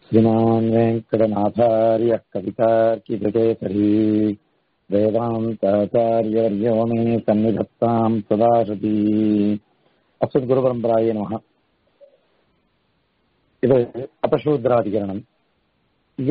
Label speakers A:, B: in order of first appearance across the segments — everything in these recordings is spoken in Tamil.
A: श्रीमान् वेङ्कटनाथार्यः कवितार्किकृतेसरी वेदान्ताचार्यवर्यो मे सन्निधत्ताम् सदा श्रुति அஸ்வத்குருபரம்பராய நமக இது அபசூத்ராதிகரணம் இங்க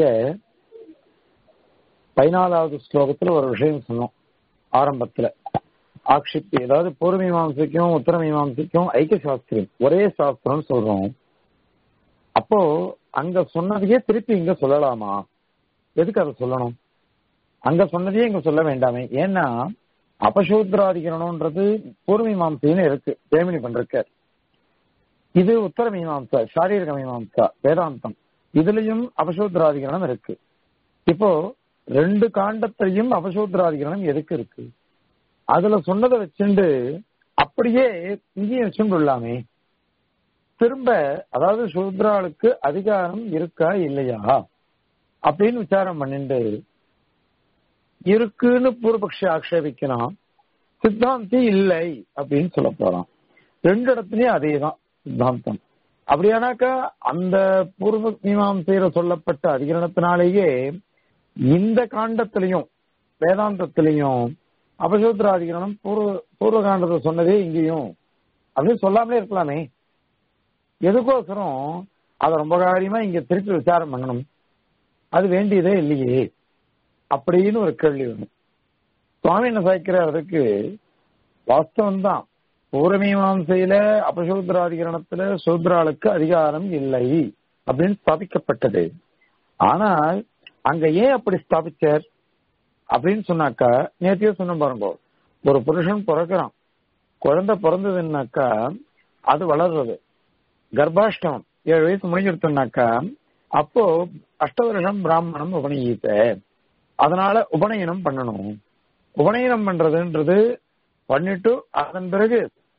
A: பதினாலாவது ஸ்லோகத்துல ஒரு விஷயம் சொன்னோம் ஆரம்பத்துல ஆக்ஷிப்தி அதாவது பூர்வ மீமாம்சைக்கும் உத்தர மீமாம்சைக்கும் ஐக்கிய சாஸ்திரம் ஒரே சாஸ்திரம் சொல்றோம் அப்போ அங்க சொன்னதையே திருப்பி இங்க சொல்லலாமா எதுக்கு அதை சொல்லணும் அங்க சொன்னதையே இங்க சொல்ல வேண்டாமே ஏன்னா அபசூத்ராதிகரணம்ன்றது பூர்வ மீமாம்சைன்னு இருக்கு தேமினி பண்றார் இது உத்தர மீமாம்சா சாரீரக மீமாம்சா வேதாந்தம் இதுலயும் அபசூத்ராதிகரணம் இருக்கு இப்போ ரெண்டு காண்டத்திலையும் அபசூத்ராதிகரணம் எதுக்கு இருக்கு அதுல சொன்னதை வச்சுண்டு அப்படியே இங்கேயும் வச்சுலாமே திரும்ப அதாவது சூத்ராளுக்கு அதிகாரம் இருக்கா இல்லையா அப்படின்னு விசாரம் பண்ணிட்டு இருக்குன்னு பூர்வபக்ஷி ஆக்ஷேபிக்கலாம் சித்தாந்தி இல்லை அப்படின்னு சொல்ல போறான் ரெண்டு இடத்துலயும் அதே தான் சித்தாந்தம் அப்படியானாக்கா அந்த பூர்வ மீமாசையில சொல்லப்பட்ட அதிகரணத்தினாலேயே இந்த காண்டத்திலையும் வேதாந்தத்திலையும் அபசூத்திராதிகரணம் பூர்வ பூர்வ காண்டத்தை சொன்னதே இங்கேயும் அப்படின்னு சொல்லாமலே இருக்கலாமே எதுக்கோசரம் அதை ரொம்ப காரியமா இங்க திருப்பி விசாரம் பண்ணணும் அது வேண்டியதே இல்லையே அப்படின்னு ஒரு கேள்வி வரும் சுவாமி என்ன சாய்க்கிறார் அதுக்கு வாஸ்தவம் தான் பூர்வமீமாசையில அபசூத்ராதிகரணத்துல சூத்ராளுக்கு அதிகாரம் இல்லை அப்படின்னு ஸ்தாபிக்கப்பட்டது ஆனால் அங்க ஏன் அப்படி ஸ்தாபிச்சார் அப்படின்னு சொன்னாக்கா நேத்தியோ சொன்ன பாருங்க ஒரு புருஷன் பிறக்கிறான் குழந்தை பிறந்ததுன்னாக்கா அது வளர்றது கர்ப்பாஷ்டமம் ஏழு வயசு முடிஞ்சிருத்தோம்னாக்கா அப்போ அஷ்ட வருஷம் பிராமணம் உபநயீத்த அதனால உபநயனம் பண்ணணும் உபநயனம் பண்றதுன்றது பண்ணிட்டு அதன் பிறகு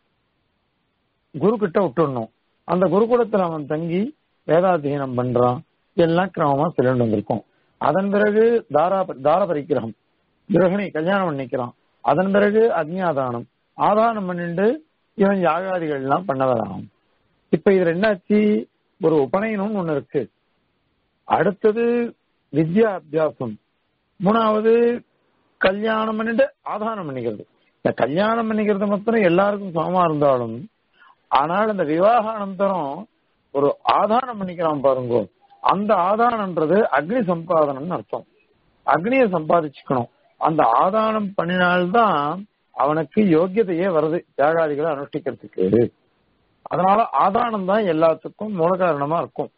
A: குரு கிட்ட விட்டுடணும் அந்த குருகுலத்துல அவன் தங்கி வேதாத்தியனம் பண்றான் எல்லாம் கிரமமா சொல்லிட்டு வந்திருக்கும் அதன் பிறகு தாரா தார பரிக்கிரகம் கிரகணி கல்யாணம் பண்ணிக்கிறான் அதன் பிறகு அக்னியாதானம் ஆதானம் பண்ணிட்டு இவன் யாகாதிகள் எல்லாம் பண்ண வரான் இப்ப இதுல என்னாச்சு ஒரு உபநயனம் ஒண்ணு இருக்கு அடுத்தது வித்யா அபியாசம் மூணாவது கல்யாணம் பண்ணிட்டு ஆதானம் பண்ணிக்கிறது இந்த கல்யாணம் பண்ணிக்கிறது மாத்திரம் எல்லாருக்கும் சமமா இருந்தாலும் ஆனால் அந்த விவாக அனந்தரம் ஒரு ஆதானம் பண்ணிக்கிறான் பாருங்க அந்த ஆதானம்ன்றது அக்னி சம்பாதனம்னு அர்த்தம் அக்னியை சம்பாதிச்சுக்கணும் அந்த ஆதானம் பண்ணினால்தான் அவனுக்கு யோக்கியதையே வருது தியாகாதிகளை அனுஷ்டிக்கிறதுக்கு அதனால ஆதானம் தான் எல்லாத்துக்கும் மூல காரணமா இருக்கும்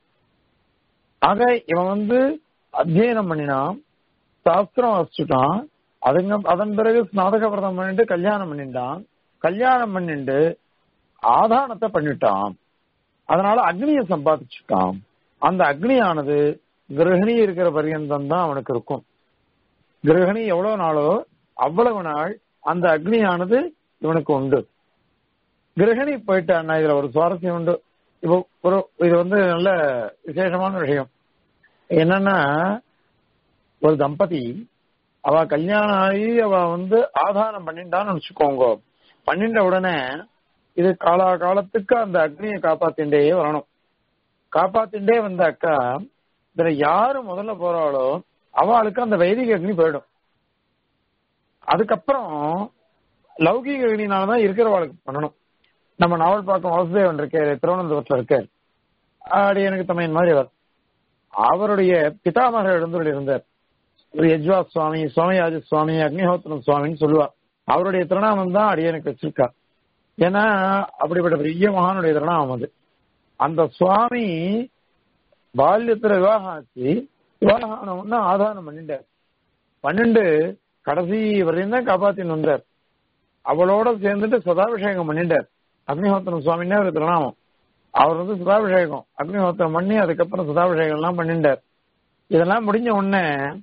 A: ஆக இவன் வந்து அத்தியனம் பண்ணினான் சாஸ்திரம் வச்சுட்டான் அதுங்க அதன் பிறகு ஸ்நாதக விரதம் பண்ணிட்டு கல்யாணம் பண்ணிட்டான் கல்யாணம் பண்ணிட்டு ஆதானத்தை பண்ணிட்டான் அதனால அக்னியை சம்பாதிச்சுட்டான் அந்த அக்னியானது கிரகணி இருக்கிற பரியந்தம் தான் அவனுக்கு இருக்கும் கிரகணி எவ்வளவு நாளோ அவ்வளவு நாள் அந்த அக்னியானது இவனுக்கு உண்டு கிரகணி போயிட்டான்னா இதுல ஒரு சுவாரஸ்யம் உண்டு இப்போ ஒரு இது வந்து நல்ல விசேஷமான விஷயம் என்னன்னா ஒரு தம்பதி அவ கல்யாணம் ஆகி அவ வந்து ஆதாரம் பண்ணிட்டான்னு வச்சுக்கோங்க பண்ணிட்ட உடனே இது காலா காலத்துக்கு அந்த அக்னியை காப்பாத்திண்டே வரணும் காப்பாத்திண்டே வந்தாக்கா இதுல யாரு முதல்ல போறாளோ அவளுக்கு அந்த வைதிக அக்னி போயிடும் அதுக்கப்புறம் லௌகீக அக்னினாலதான் இருக்கிறவாளுக்கு பண்ணணும் நம்ம நாவல் பார்க்கும் வாசுதேவன் இருக்காரு திருவனந்தபுரத்துல இருக்கார் அப்படி எனக்கு தமையன் மாதிரி அவர் அவருடைய பிதாமகர் எழுந்தருள் இருந்தார் ஒரு யஜ்வா சுவாமி சோமயாஜி சுவாமி அக்னிஹோத்திரம் சுவாமின்னு சொல்லுவார் அவருடைய திருநாமம் தான் அடியனுக்கு வச்சிருக்கார் ஏன்னா அப்படிப்பட்ட பெரிய மகானுடைய திருநாமம் அது அந்த சுவாமி பால்யத்துல விவாகம் ஆச்சு விவாகம் ஆன உடனே ஆதாரம் பண்ணிட்டார் பன்னெண்டு கடைசி வரையும் தான் காப்பாத்தின்னு வந்தார் அவளோட சேர்ந்துட்டு சதாபிஷேகம் பண்ணிட்டார் அக்னிஹோத்திரம் சுவாமின்னே ஒரு திருநாமம் அவர் வந்து சதாபிஷேகம் அக்னிஹோத்திரம் பண்ணி அதுக்கப்புறம் சதாபிஷேகம் எல்லாம் பண்ணிட்டார் இதெல்லாம் முடிஞ்ச உடனே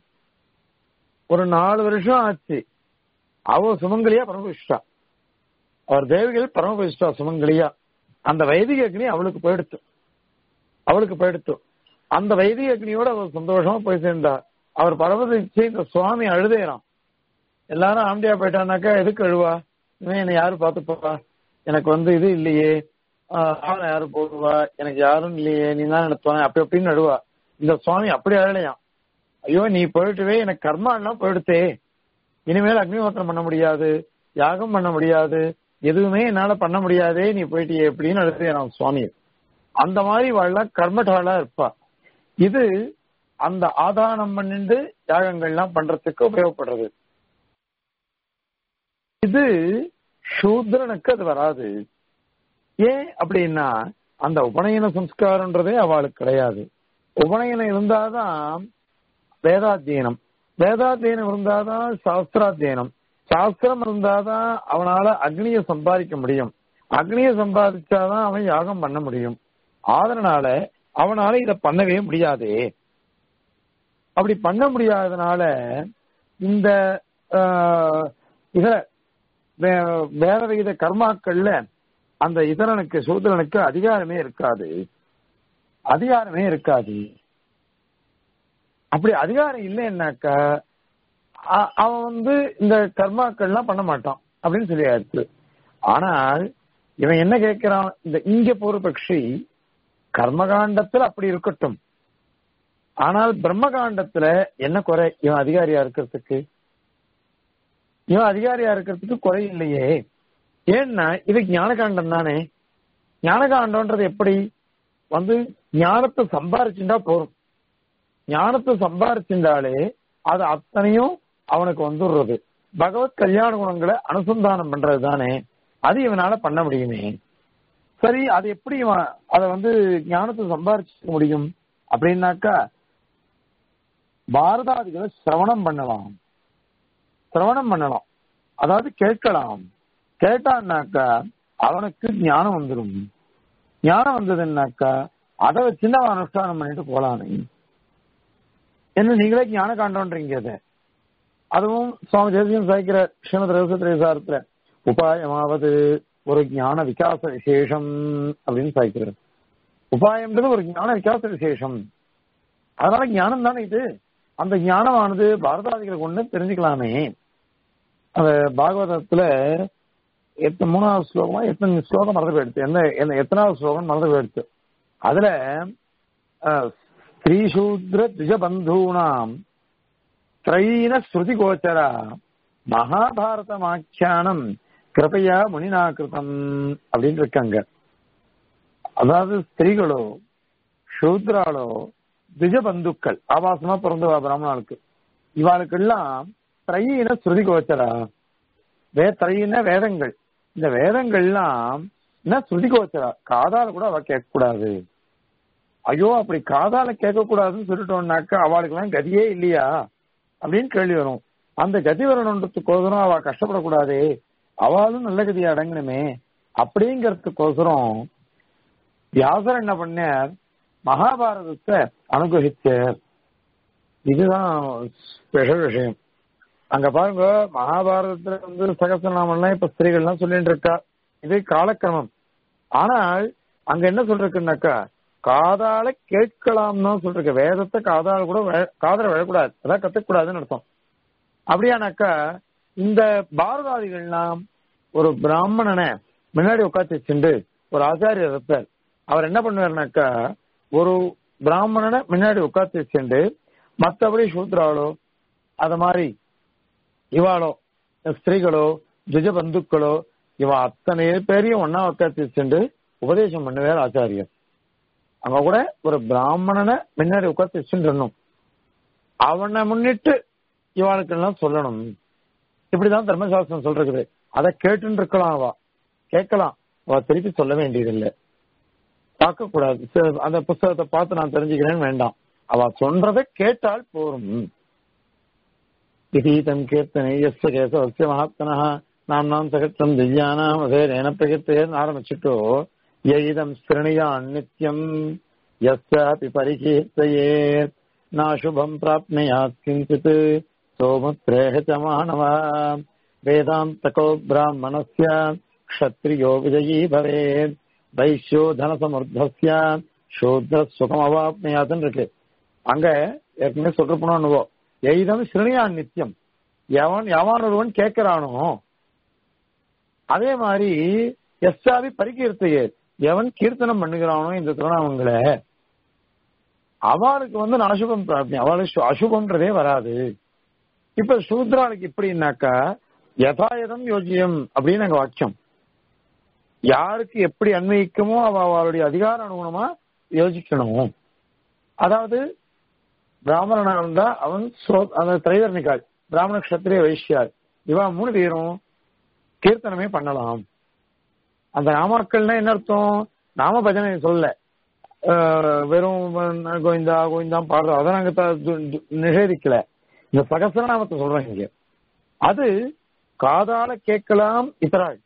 A: ஒரு நாலு வருஷம் ஆச்சு அவ சுமங்கலியா பரமபுஷ்டா அவர் தேவிகள் பரமபுஷ்டா சுமங்கலியா அந்த வைதிக அக்னி அவளுக்கு போயிடுத்து அவளுக்கு போயிடுத்து அந்த வைதிக அக்னியோட அவர் சந்தோஷமா போய் சேர்ந்தா அவர் பரமதிச்சு இந்த சுவாமி அழுதேறான் எல்லாரும் ஆண்டியா போயிட்டானாக்கா எதுக்கு அழுவா இவன் என்னை யாரு பாத்துப்பா எனக்கு வந்து இது இல்லையே ஆஹ் ஆளை யாரு போடுவா எனக்கு யாரும் இல்லையே நீ தான் நடத்துவாங்க அப்படி அப்படின்னு நடுவா இந்த சுவாமி அப்படி அழலையாம் ஐயோ நீ போயிட்டுவே எனக்கு கர்மா எல்லாம் போயிடுத்தே இனிமேல் அக்னிஹோத்திரம் பண்ண முடியாது யாகம் பண்ண முடியாது எதுவுமே என்னால பண்ண முடியாதே நீ போயிட்டியே எப்படின்னு அழுது சுவாமி அந்த மாதிரி வாழ கர்மட்டாளா இருப்பா இது அந்த ஆதானம் பண்ணிட்டு யாகங்கள்லாம் பண்றதுக்கு உபயோகப்படுறது இது சூத்ரனுக்கு அது வராது ஏன் அப்படின்னா அந்த உபநயன சம்ஸ்காரன்றதே அவளுக்கு கிடையாது உபநயனம் இருந்தாதான் வேதாத்தியனம் வேதாத்தியனம் இருந்தாதான் சாஸ்திராத்தியனம் சாஸ்திரம் இருந்தாதான் அவனால அக்னிய சம்பாதிக்க முடியும் அக்னிய சம்பாதிச்சாதான் அவன் யாகம் பண்ண முடியும் அதனால அவனால இத பண்ணவே முடியாதே அப்படி பண்ண முடியாதனால இந்த இத வேற வித கர்மாக்கள்ல அந்த இதரனுக்கு சூத்திரனுக்கு அதிகாரமே இருக்காது அதிகாரமே இருக்காது அப்படி அதிகாரம் இல்லைன்னாக்கா அவன் வந்து இந்த கர்மாக்கள்லாம் பண்ண மாட்டான் அப்படின்னு சொல்லியாச்சு ஆனால் இவன் என்ன கேட்கிறான் இந்த இங்க பூர்வபக்ஷி கர்மகாண்டத்துல அப்படி இருக்கட்டும் ஆனால் பிரம்மகாண்டத்துல என்ன குறை இவன் அதிகாரியா இருக்கிறதுக்கு இவன் அதிகாரியா இருக்கிறதுக்கு குறை இல்லையே ஏன்னா இது ஞானகாண்டம் தானே ஞானகாண்டம்ன்றது எப்படி வந்து ஞானத்தை சம்பாரிச்சுட்டா போறோம் ஞானத்தை சம்பாரிச்சிருந்தாலே அது அத்தனையும் அவனுக்கு வந்துடுறது பகவத் கல்யாண குணங்களை அனுசந்தானம் பண்றது தானே அது இவனால பண்ண முடியுமே சரி அது எப்படி இவன் அதை வந்து ஞானத்தை சம்பாரிச்சுக்க முடியும் அப்படின்னாக்கா பாரதாதிகளை சிரவணம் பண்ணலாம் சிரவணம் பண்ணலாம் அதாவது கேட்கலாம் கேட்டான்னாக்கா அவனுக்கு ஞானம் வந்துடும் ஞானம் வந்ததுன்னாக்கா அதை வச்சுன்னு அவன் அனுஷ்டானம் பண்ணிட்டு போலானே என்ன நீங்களே ஞான காண்டோன்றீங்க அதை அதுவும் சுவாமி தேசியம் சாய்க்கிற ஸ்ரீமத் ரகசியத்திரேசாரத்துல உபாயமாவது ஒரு ஞான விகாச விசேஷம் அப்படின்னு சாய்க்கிறது உபாயம்ன்றது ஒரு ஞான விகாச விசேஷம் அதனால ஞானம் தானே இது அந்த ஞானமானது பாரதாதிகளை கொண்டு தெரிஞ்சுக்கலாமே அந்த பாகவதத்துல எத்தனை மூணாவது ஸ்லோகமா எத்தனை ஸ்லோகம் மறந்து போயிடுச்சு என்ன என்ன எத்தனாவது ஸ்லோகம் மறந்து போயிடுச்சு அதுல ஸ்ரீசூத்ர திஜபந்தூனாம் திரைன ஸ்ருதி கோச்சரா மகாபாரதமாக்கியானம் கிருபையா முனிநாகிருதம் அப்படின்னு இருக்காங்க அதாவது ஸ்திரீகளோ சூத்ராலோ திஜபந்துக்கள் ஆபாசமா பிறந்தவா பிராமணாளுக்கு இவாளுக்கெல்லாம் திரையின ஸ்ருதி கோச்சரா வே திரையின வேதங்கள் இந்த வேதங்கள்லாம் என்ன ஸ்ருதி கோச்சரா காதால கூட அவ கேட்க கூடாது ஐயோ அப்படி காதால கேட்க கூடாதுன்னு சொல்லிட்டோம்னாக்கா அவளுக்கு எல்லாம் கதியே இல்லையா அப்படின்னு கேள்வி வரும் அந்த கதி வரணுன்றதுக்கோசரம் அவ கஷ்டப்படக்கூடாதே அவளும் நல்ல கதியை அடங்கணுமே அப்படிங்கறதுக்கோசரம் வியாசர் என்ன பண்ணார் மகாபாரதத்தை அனுகிரகிச்சார் இதுதான் ஸ்பெஷல் விஷயம் அங்க பாருங்க மகாபாரதத்துல வந்து சகசநாமம்லாம் இப்ப ஸ்திரீகள்லாம் சொல்லிட்டு இருக்கா இது காலக்கிரமம் ஆனால் அங்க என்ன சொல்றதுன்னாக்கா காதால கேட்கலாம் தான் சொல்றீங்க வேதத்தை காதால கூட காதல விழக்கூடாது அதான் கத்துக்கூடாதுன்னு அர்த்தம் அப்படியானாக்கா இந்த பாரதாதிகள்லாம் ஒரு பிராமணனை முன்னாடி உட்காந்து வச்சுண்டு ஒரு ஆச்சாரியர் இருப்பார் அவர் என்ன பண்ணுவாருனாக்கா ஒரு பிராமணனை முன்னாடி உட்காந்து வச்சுண்டு மற்றபடி சூத்ராளோ அத மாதிரி இவாளோ ஸ்திரீகளோ ஜுஜ பந்துக்களோ இவ அத்தனை பேரையும் ஒன்னா உட்காந்து வச்சுண்டு உபதேசம் பண்ணுவார் ஆச்சாரியர் அங்க கூட ஒரு பிராமணனை முன்னாடி உட்காந்து வச்சுட்டு அவனை முன்னிட்டு இவாளுக்கெல்லாம் சொல்லணும் இப்படிதான் தர்மசாஸ்திரம் சொல்றது அதை கேட்டுன்னு இருக்கலாம் அவ கேட்கலாம் அவ திருப்பி சொல்ல வேண்டியதில்லை பார்க்க கூடாது அந்த புஸ்தகத்தை பார்த்து நான் தெரிஞ்சுக்கிறேன்னு வேண்டாம் அவ சொல்றதை கேட்டால் போரும் இதீதம் கீர்த்தனை எஸ் கேசவசிய மகாத்மனா நாம் நாம் சகத்தம் திவ்யானாம் அதேன பிரகித்தேன்னு ஆரம்பிச்சுட்டோ எய்தம் ஸ்திரணியான் நித்யம் யஸ்யாபி பரிகீர்த்தையே நாசுபம் பிராப்னுயாத் கிஞ்சித் சோமுத்ரேக ச மாணவா வேதாந்தகோ பிராமணஸ்ய க்ஷத்ரியோ விஜயீ பவேத் வைஷ்யோ தனசமர்த்தஸ்ய சூத்ர சுகம் அவாப்னுயாத்னு இருக்கு அங்க ஏற்கனவே சொல்றப்பணுவோ எய்தம் ஸ்ரீனியான் நித்தியம் எவன் எவன் ஒருவன் கேட்கிறானோ அதே மாதிரி எஸ்ஆவி பரிகீர்த்தையே எவன் கீர்த்தனம் பண்ணுகிறானோ இந்த திருநாமங்களை அவளுக்கு வந்து அசுபம் பிராப்தி அவளுக்கு அசுபம்ன்றதே வராது இப்ப சூத்ராளுக்கு எப்படின்னாக்கா யதாயதம் யோஜியம் அப்படின்னு அங்க வாக்கியம் யாருக்கு எப்படி அன்வயிக்குமோ அவ அவளுடைய அதிகார அனுகுணமா யோசிக்கணும் அதாவது பிராமணனா இருந்தா அவன் அந்த திரைவர்ணிக்காள் பிராமண கஷத்திரிய வைஷ்யாள் இவா மூணு பேரும் கீர்த்தனமே பண்ணலாம் அந்த நாமாக்கள்னா என்ன அர்த்தம் நாம பஜனை சொல்ல வெறும் கோவிந்தா கோவிந்தா பாடுறோம் அதை நாங்க நிஷேதிக்கல இந்த சகசரநாமத்தை சொல்றோம் இங்க அது காதால கேட்கலாம் இத்தராள்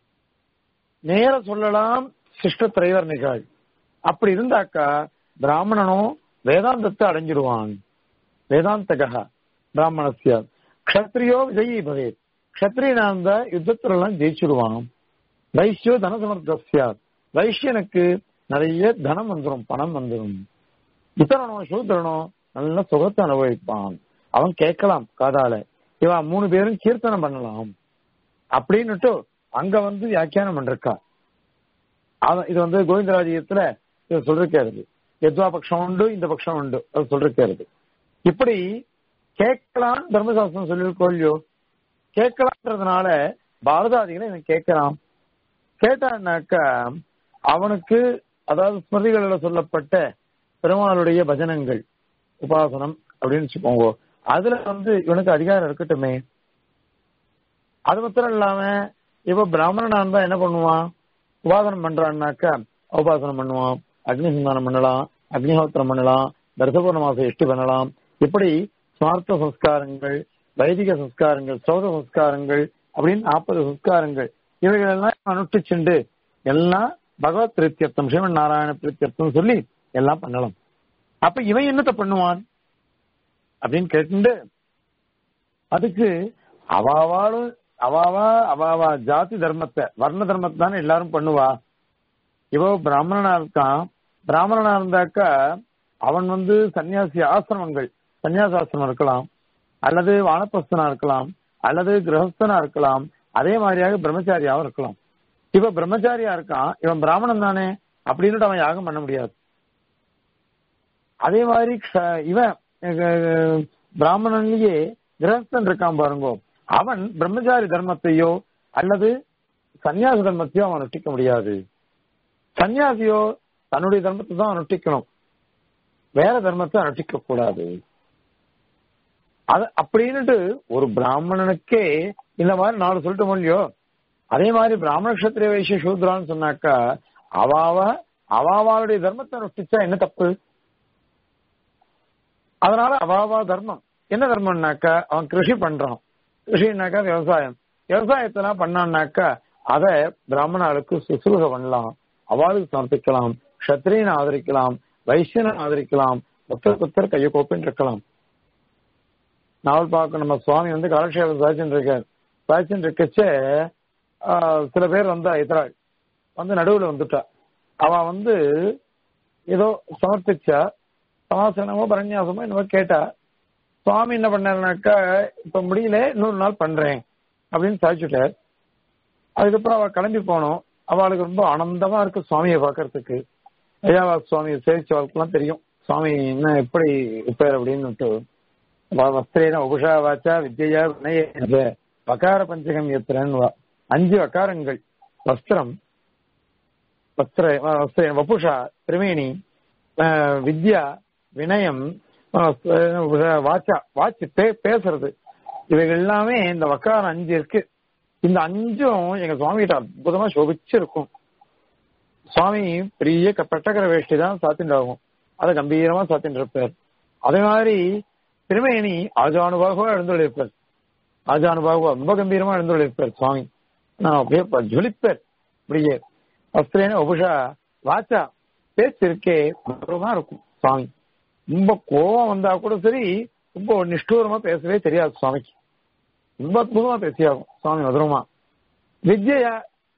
A: நேர சொல்லலாம் சிஷ்ட திரைவர்ணிகள் அப்படி இருந்தாக்கா பிராமணனும் வேதாந்தத்தை அடைஞ்சிடுவான் வேதாந்தகா பிராமணசிய க்ஷத்ரியோ விஜயி பவே க்ஷத்ரியனா இருந்தா யுத்தத்துல எல்லாம் ஜெயிச்சிடுவான் வைஷ்யோ தன சமர்த்தசியா வைஷ்யனுக்கு நிறைய தனம் வந்துடும் பணம் வந்துடும் இத்தரனோ சூத்திரனோ நல்ல சுகத்தை அனுபவிப்பான் அவன் கேட்கலாம் காதால இவன் மூணு பேரும் கீர்த்தனம் பண்ணலாம் அப்படின்னுட்டு அங்க வந்து வியாக்கியானம் பண்ணிருக்கா அவன் இது வந்து கோவிந்தராஜ்யத்துல இது சொல்லிருக்காரு எத்வா பட்சம் உண்டு இந்த பட்சம் உண்டு அது சொல்லிருக்காரு இப்படி கேட்கலாம் தர்மசாஸ்திரம் சொல்லியிருக்கோ இல்லையோ கேட்கலாம்ன்றதுனால பாரதாதிகளை இவன் கேட்கலாம் கேட்டான்னாக்கா அவனுக்கு அதாவது ஸ்மிருதிகளில் சொல்லப்பட்ட பெருமாளுடைய பஜனங்கள் உபாசனம் அப்படின்னு வச்சுக்கோங்க அதுல வந்து இவனுக்கு அதிகாரம் இருக்கட்டுமே அது மாத்திரம் இல்லாம இப்ப பிராமணனா இருந்தா என்ன பண்ணுவான் உபாசனம் பண்றான்னாக்கா உபாசனம் பண்ணுவான் அக்னி சந்தானம் பண்ணலாம் அக்னிஹோத்திரம் பண்ணலாம் தர்சபூர்ண மாசம் எஷ்டி பண்ணலாம் இப்படி ஸ்மார்த்த சம்ஸ்காரங்கள் வைதிக சம்ஸ்காரங்கள் சௌத சம்ஸ்காரங்கள் அப்படின்னு நாற்பது சம்ஸ்காரங்கள் இவைகள் எல்லாம் அனுஷ்டிச்சுண்டு எல்லாம் பகவத் பிரத்யர்த்தம் சிவன் நாராயண பிரத்யர்த்தம் சொல்லி எல்லாம் பண்ணலாம் அப்ப இவன் என்னத்த பண்ணுவான் அப்படின்னு கேட்டு அதுக்கு அவாவாலும் அவாவா அவாவா ஜாதி தர்மத்தை வர்ண தர்மத்தை தானே எல்லாரும் பண்ணுவா இவோ பிராமணனா இருக்கான் பிராமணனா இருந்தாக்கா அவன் வந்து சன்னியாசி ஆசிரமங்கள் சன்னியாசாசிரமம் இருக்கலாம் அல்லது வானப்பஸ்தனா இருக்கலாம் அல்லது கிரகஸ்தனா இருக்கலாம் அதே மாதிரியாக பிரம்மச்சாரியாவும் இருக்கலாம் இப்ப பிரம்மச்சாரியா இருக்கான் இவன் பிராமணன் தானே அப்படின்னு அவன் யாகம் பண்ண முடியாது அதே மாதிரி இவன் பிராமணன்லயே கிரகஸ்தன் இருக்கான் பாருங்க அவன் பிரம்மச்சாரி தர்மத்தையோ அல்லது சன்னியாச தர்மத்தையோ அவன் அனுஷ்டிக்க முடியாது சன்னியாசியோ தன்னுடைய தர்மத்தை தான் அனுஷ்டிக்கணும் வேற தர்மத்தை அனுஷ்டிக்க கூடாது அது அப்படின்னுட்டு ஒரு பிராமணனுக்கே இந்த மாதிரி நாலு சொல்லிட்டு முடியோ அதே மாதிரி பிராமண கஷத்திரிய வைசிய சூத்ரான்னு சொன்னாக்கா அவாவ அவாவாளுடைய தர்மத்தை அனுஷ்டிச்சா என்ன தப்பு அதனால அவாவா தர்மம் என்ன தர்மம்னாக்கா அவன் கிருஷி பண்றான் கிருஷினாக்கா விவசாயம் விவசாயத்தெல்லாம் பண்ணான்னாக்கா அதை பிராமணாளுக்கு சுசுருக பண்ணலாம் அவளுக்கு சமர்ப்பிக்கலாம் கஷத்திரியனை ஆதரிக்கலாம் வைசியனை ஆதரிக்கலாம் புத்தர் புத்தர் கையை கோப்பின்னு இருக்கலாம் நாவல் பார்க்க நம்ம சுவாமி வந்து காலக்ஷேபம் சாய்ச்சின்னு இருக்கார் சாய்ச்சின்னு இருக்கச்சே சில பேர் வந்தா எதிராள் வந்து நடுவுல வந்துட்டா அவ வந்து ஏதோ சமர்ப்பிச்சா சமாசனமோ பரநியாசமோ என்னமோ கேட்டா சுவாமி என்ன பண்ணாருனாக்கா இப்ப முடியல இன்னொரு நாள் பண்றேன் அப்படின்னு சாதிச்சுட்டார் அதுக்கப்புறம் அவ கிளம்பி போனோம் அவளுக்கு ரொம்ப ஆனந்தமா இருக்கு சுவாமியை பாக்குறதுக்கு ஐயாவா சுவாமியை சேவிச்சவளுக்குலாம் தெரியும் சுவாமி என்ன எப்படி இருப்பார் அப்படின்னு வஸ்திரேன உபுஷா வாச்சா வித்யா வினய வக்கார பஞ்சகம் எத்திரன்னு அஞ்சு வக்காரங்கள் வஸ்திரம் வஸ்திர வஸ்திர வபுஷா திரிவேணி வித்யா வினயம் வாச்சா வாச்சு பே பேசுறது இவைகள் எல்லாமே இந்த வக்காரம் அஞ்சு இருக்கு இந்த அஞ்சும் எங்க சுவாமி கிட்ட அற்புதமா சோபிச்சு இருக்கும் சுவாமி பெரிய பெட்டக்கர வேஷ்டி தான் சாத்திட்டு ஆகும் அதை கம்பீரமா சாத்திட்டு இருப்பார் அதே மாதிரி திருமேனி ஆஜானுபாகவா எழுந்துள்ளிருப்பார் ஆஜானுபாகவா ரொம்ப கம்பீரமா எழுந்துள்ளிருப்பார் சுவாமி நான் அப்படியே ஜொலிப்பார் அப்படியே வஸ்திரேன உபுஷா வாச்சா பேச்சு இருக்கே கௌரவமா இருக்கும் சுவாமி ரொம்ப கோபம் வந்தா கூட சரி ரொம்ப நிஷ்டூரமா பேசவே தெரியாது சுவாமிக்கு ரொம்ப அற்புதமா பேசியாகும் சுவாமி மதுரமா வித்யா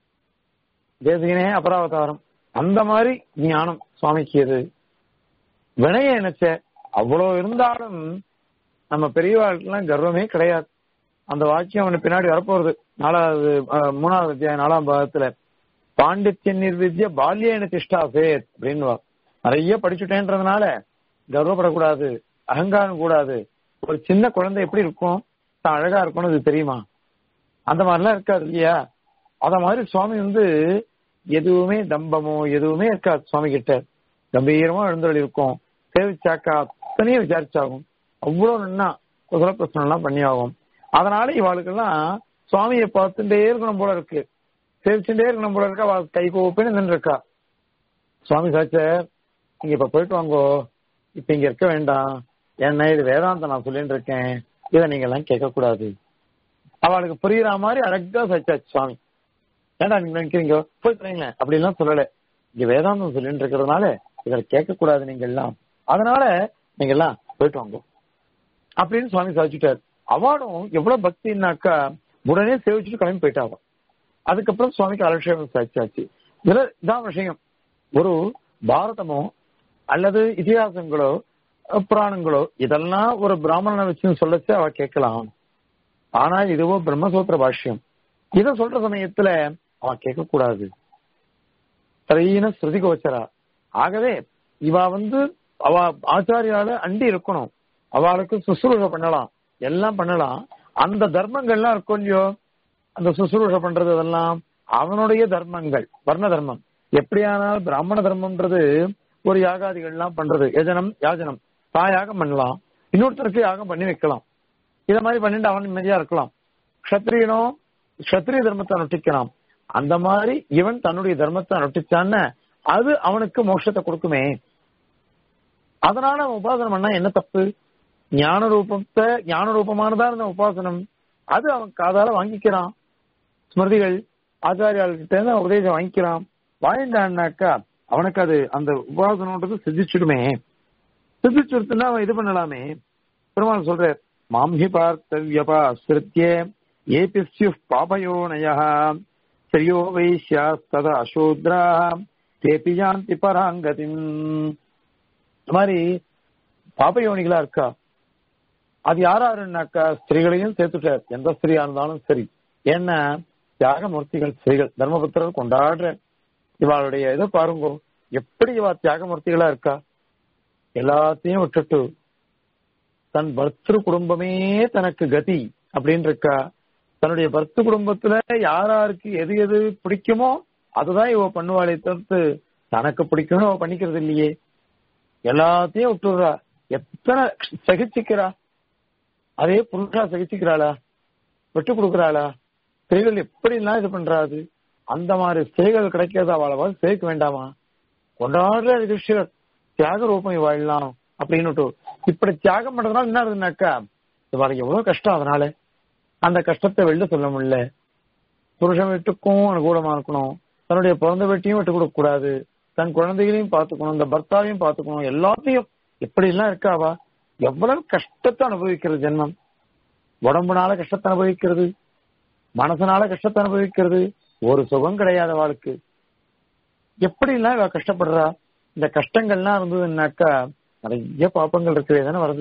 A: தேசிகனே அபராவதாரம் அந்த மாதிரி ஞானம் சுவாமிக்கு எது வினய நினைச்ச அவ்வளவு இருந்தாலும் நம்ம பெரியவாழ்க்கெல்லாம் கர்வமே கிடையாது அந்த வாக்கியம் அவனு பின்னாடி வரப்போறது நாலாவது மூணாவது அத்தியாயம் நாலாம் பாகத்துல பாண்டித்ய நிர்வித்ய பால்யன திஷ்டா சேத் அப்படின்னு நிறைய படிச்சுட்டேன்றதுனால கர்வப்படக்கூடாது அகங்காரம் கூடாது ஒரு சின்ன குழந்தை எப்படி இருக்கும் தான் அழகா இருக்கணும் இது தெரியுமா அந்த மாதிரிலாம் இருக்காது இல்லையா அத மாதிரி சுவாமி வந்து எதுவுமே தம்பமோ எதுவுமே இருக்காது சுவாமி கிட்ட கம்பீரமா எழுந்தொழி இருக்கும் சேவிச்சாக்கா அத்தனையும் விசாரிச்சாகும் அவ்வளவு நன்னா குசல பிரச்சனை எல்லாம் பண்ணி ஆகும் அதனால இவாளுக்கெல்லாம் சுவாமியை பார்த்துட்டே இருக்கணும் போல இருக்கு சேவிச்சுட்டே இருக்கணும் போல இருக்கா அவள் கை கோப்பின்னு நின்று இருக்கா சுவாமி சாச்சர் நீங்க இப்ப போயிட்டு வாங்கோ இப்ப இங்க இருக்க வேண்டாம் என்ன இது வேதாந்தம் நான் சொல்லிட்டு இருக்கேன் இதை நீங்க எல்லாம் கேட்க கூடாது அவளுக்கு புரியுற மாதிரி அழகா சச்சாச்சு சுவாமி ஏன்டா நீங்க நினைக்கிறீங்க போய் தரீங்களேன் அப்படி எல்லாம் சொல்லல இங்க வேதாந்தம் சொல்லிட்டு இருக்கிறதுனால இதை கேட்க கூடாது நீங்க எல்லாம் அதனால நீங்க எல்லாம் போயிட்டு வாங்க அப்படின்னு சுவாமி சாதிச்சுட்டாரு அவளும் எவ்வளவு பக்தினாக்கா உடனே சேவிச்சுட்டு கிளம்பி போயிட்டாங்க அதுக்கப்புறம் சுவாமிக்கு அலட்சியம் சாதிச்சாச்சு இதுல இதான் விஷயம் ஒரு பாரதமோ அல்லது இதிகாசங்களோ புராணங்களோ இதெல்லாம் ஒரு பிராமணனை வச்சு சொல்லச்சு அவ கேட்கலாம் ஆனா இதுவோ பிரம்மசூத்திர பாஷ்யம் இத சொல்ற சமயத்துல அவ கேட்க கூடாது திரையின ஸ்ருதி கோச்சரா ஆகவே இவ வந்து அவ ஆச்சாரியால அண்டி இருக்கணும் அவளுக்கு சுசுரூஷ பண்ணலாம் எல்லாம் பண்ணலாம் அந்த தர்மங்கள்லாம் இருக்கும் இல்லையோ அந்த சுசுரூஷ பண்றது அதெல்லாம் அவனுடைய தர்மங்கள் வர்ண தர்மம் எப்படியானால் பிராமண தர்மம்ன்றது ஒரு யாகாதிகள் எல்லாம் பண்றது யஜனம் யாஜனம் தான் யாகம் பண்ணலாம் இன்னொருத்தருக்கு யாகம் பண்ணி வைக்கலாம் இத மாதிரி பண்ணிட்டு அவன் நிம்மதியா இருக்கலாம் கஷத்திரியனோ கஷத்திரிய தர்மத்தை அனுஷ்டிக்கலாம் அந்த மாதிரி இவன் தன்னுடைய தர்மத்தை அனுஷ்டிச்சான்னு அது அவனுக்கு மோட்சத்தை கொடுக்குமே அதனால அவன் உபாசனம் பண்ணா என்ன தப்பு ஞான ரூபத்தை ஞான ரூபமானதா இருந்த உபாசனம் அது அவன் காதால வாங்கிக்கிறான் ஸ்மிருதிகள் ஆச்சாரியாள்கிட்ட இருந்து அவன் உபதேசம் வாங்கிக்கிறான் வாங்கிட்டான்னாக்கா அவனுக்கு அது அந்த உபாசனம்ன்றது சித்திச்சிடுமே சித்திச்சுடுத்துனா அவன் இது பண்ணலாமே பெருமாள் சொல்ற மாம்ஹி பார்த்தவியபா ஸ்ருத்தியே ஏபி ஸ்யு பாபயோனய ஸ்ரீயோ வைஷ்யா தத அசூத்ரா தேபி யாந்தி பராங்கதிம் இந்த மாதிரி பாபயோனிகளா இருக்கா அது யாராருன்னாக்கா ஸ்திரீகளையும் சேர்த்துட்டார் எந்த ஸ்திரீயா இருந்தாலும் சரி ஏன்னா தியாகமூர்த்திகள் ஸ்திரீகள் தர்மபுத்திரர் கொண்டாடுற இவாளுடைய இதை பாருங்க எப்படி இவா தியாகமூர்த்திகளா இருக்கா எல்லாத்தையும் விட்டுட்டு தன் பர்த்திரு குடும்பமே தனக்கு கதி அப்படின்னு இருக்கா தன்னுடைய பர்த்து குடும்பத்துல யாராருக்கு எது எது பிடிக்குமோ அதுதான் இவ பண்ணுவாளே தவிர்த்து தனக்கு பிடிக்கணும் அவ பண்ணிக்கிறது இல்லையே எல்லாத்தையும் விட்டுடுறா எத்தனை சகிச்சுக்கிறா அதே புருஷா சகிச்சுக்கிறாளா விட்டு கொடுக்குறாளா ஸ்திரீகள் எப்படிலாம் இது பண்றாது அந்த மாதிரி ஸ்திரீகள் கிடைக்கிறது அவளவா சேர்க்க வேண்டாமா கொண்டாடுற ரிஷிகள் தியாக ரூபம் வாழலாம் அப்படின்னு இப்படி தியாகம் பண்றதுனால என்ன இருக்குனாக்கா இவாளுக்கு எவ்வளவு கஷ்டம் அதனால அந்த கஷ்டத்தை வெளில சொல்ல முடியல புருஷன் வீட்டுக்கும் அனுகூலமா இருக்கணும் தன்னுடைய பிறந்த வீட்டையும் விட்டு கொடுக்க கூடாது தன் குழந்தைகளையும் பார்த்துக்கணும் இந்த பர்த்தாவையும் பார்த்துக்கணும் எல்லாத்தையும் எப்படி எல்லாம் இருக்காவா எவ்வளவு கஷ்டத்தை அனுபவிக்கிறது ஜென்மம் உடம்புனால கஷ்டத்தை அனுபவிக்கிறது மனசனால கஷ்டத்தை அனுபவிக்கிறது ஒரு சுகம் கிடையாத வாழ்க்கை எப்படி எல்லாம் இவ கஷ்டப்படுறா இந்த கஷ்டங்கள்லாம் இருந்ததுன்னாக்கா நிறைய பாப்பங்கள் இருக்கிறதே தானே வருது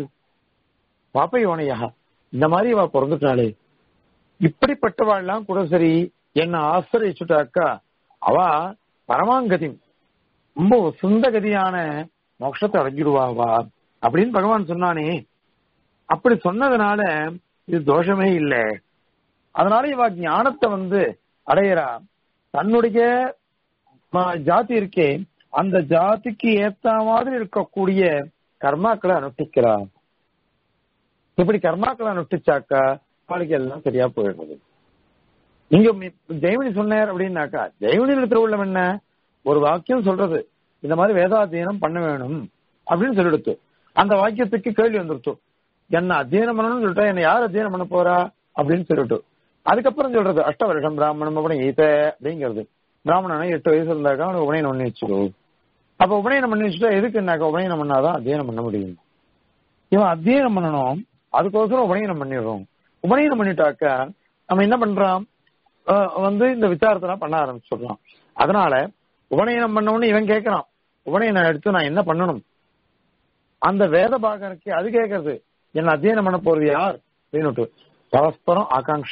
A: பாப்ப யோனையா இந்த மாதிரி இவ பிறந்துட்டாளே இப்படிப்பட்டவாள்லாம் கூட சரி என்ன ஆசிரிச்சுட்டாக்கா அவ பரமாங்கதி ரொம்ப சுந்தகதியான மோட்சத்தை அடைஞ்சிடுவாவா அப்படின்னு பகவான் சொன்னானே அப்படி சொன்னதுனால இது தோஷமே இல்லை அதனால இவ ஞானத்தை வந்து அடையிறா தன்னுடைய ஜாதி இருக்கே அந்த ஜாதிக்கு ஏத்த மாதிரி இருக்கக்கூடிய கர்மாக்களை அனுஷ்டிக்கிறா இப்படி கர்மாக்களை அனுஷ்டிச்சாக்கா வாழ்க்கை எல்லாம் சரியா போயிடுறது நீங்க ஜெயமணி சொன்னார் அப்படின்னாக்கா ஜெயமணி திருவுள்ளம் என்ன ஒரு வாக்கியம் சொல்றது இந்த மாதிரி வேதாத்தியனம் பண்ண வேணும் அப்படின்னு சொல்லிடுத்து அந்த வாக்கியத்துக்கு கேள்வி வந்துருச்சு என்ன அத்தியனம் பண்ணணும்னு சொல்லிட்டா என்ன யார் அத்தியனம் பண்ண போறா அப்படின்னு சொல்லிட்டு அதுக்கப்புறம் சொல்றது அஷ்ட வருஷம் பிராமணம் அப்படி ஈத்த அப்படிங்கிறது பிராமணனை எட்டு வயசு இருந்தாக்கா அவனுக்கு உபநயனம் பண்ணி வச்சிரு அப்ப உபநயனம் பண்ணி வச்சுட்டா எதுக்குன்னாக்கா உபநயனம் பண்ணாதான் அத்தியனம் பண்ண முடியும் இவன் அத்தியனம் பண்ணணும் அதுக்கோசரம் உபநயனம் பண்ணிடுறோம் உபநயனம் பண்ணிட்டாக்கா நம்ம என்ன பண்றோம் வந்து இந்த விசாரத்தெல்லாம் பண்ண ஆரம்பிச்சிடலாம் அதனால உபநயனம் பண்ணவொன்னு இவன் கேட்கறான் உபநயனம் எடுத்து நான் என்ன பண்ணணும் அந்த வேத பாகனுக்கு அது கேட்கறது என்ன அத்தியனம் பண்ண போறது யார் அப்படின்னு பரஸ்பரம் ஆகாங்ஷ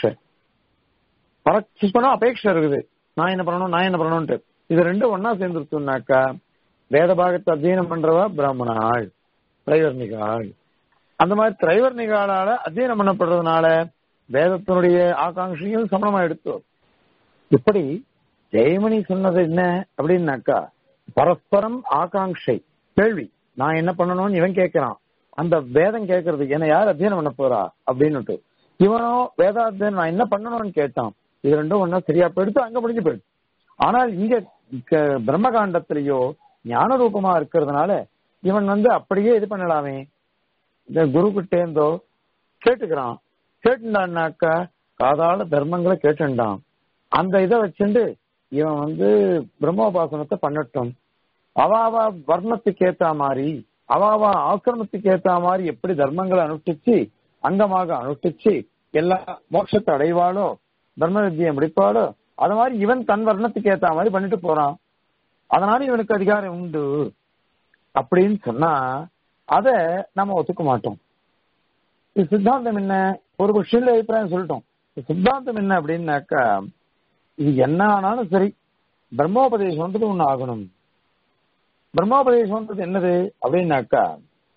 A: பரஸ்பரம் அபேட்சை இருக்குது நான் என்ன பண்ணணும் நான் என்ன பண்ணணும்ட்டு இது ரெண்டும் ஒன்னா சேர்ந்துருச்சுனாக்கா வேத பாகத்தை அத்தியனம் பண்றவா பிராமணாள் திரைவர்ணிகாள் அந்த மாதிரி திரைவர்ணிகாலால அத்தியனம் பண்ணப்படுறதுனால வேதத்தினுடைய ஆகாங்கையும் சமணமா எடுத்து இப்படி ஜெயமணி சொன்னது என்ன அப்படின்னாக்கா பரஸ்பரம் ஆகாங்ஷை கேள்வி நான் என்ன பண்ணணும்னு இவன் கேட்கிறான் அந்த வேதம் கேட்கறது என்ன யார் அத்தியனம் பண்ண போறா அப்படின்னுட்டு இவனோ வேதாத்தியனம் நான் என்ன பண்ணணும்னு கேட்டான் இது ரெண்டும் ஒன்னா சரியா போயிடுத்து அங்க முடிஞ்சு போயிடுது ஆனால் இங்க க- பிரம்மகாண்டத்திலேயோ ஞான ரூபமா இருக்கிறதுனால இவன் வந்து அப்படியே இது பண்ணலாமே இந்த குரு கிட்டேந்தோ கேட்டுக்கிறான் கேட்டுட்டான்னாக்கா காதால தர்மங்களை கேட்டுண்டான் அந்த இதை வச்சுண்டு இவன் வந்து பிரம்மோபாசனத்தை பண்ணட்டும் அவாவா வர்ணத்துக்கு ஏத்த மாதிரி அவாவா ஆசிரமத்துக்கு ஏத்த மாதிரி எப்படி தர்மங்களை அனுஷ்டிச்சு அங்கமாக அனுஷ்டிச்சு எல்லா மோட்சத்தை அடைவாளோ தர்ம வித்தியை முடிப்பாளோ அது மாதிரி இவன் தன் வர்ணத்துக்கு ஏத்த மாதிரி பண்ணிட்டு போறான் அதனால இவனுக்கு அதிகாரம் உண்டு அப்படின்னு சொன்னா அத நம்ம ஒத்துக்க மாட்டோம் இது சித்தாந்தம் என்ன ஒரு விஷயம் அபிப்பிராயம் சொல்லிட்டோம் இது சித்தாந்தம் என்ன அப்படின்னாக்கா இது என்ன ஆனாலும் சரி பிரம்மோபதேசம்ன்றது ஒண்ணு ஆகணும் பிரம்மோபதேசம்ன்றது என்னது அப்படின்னாக்கா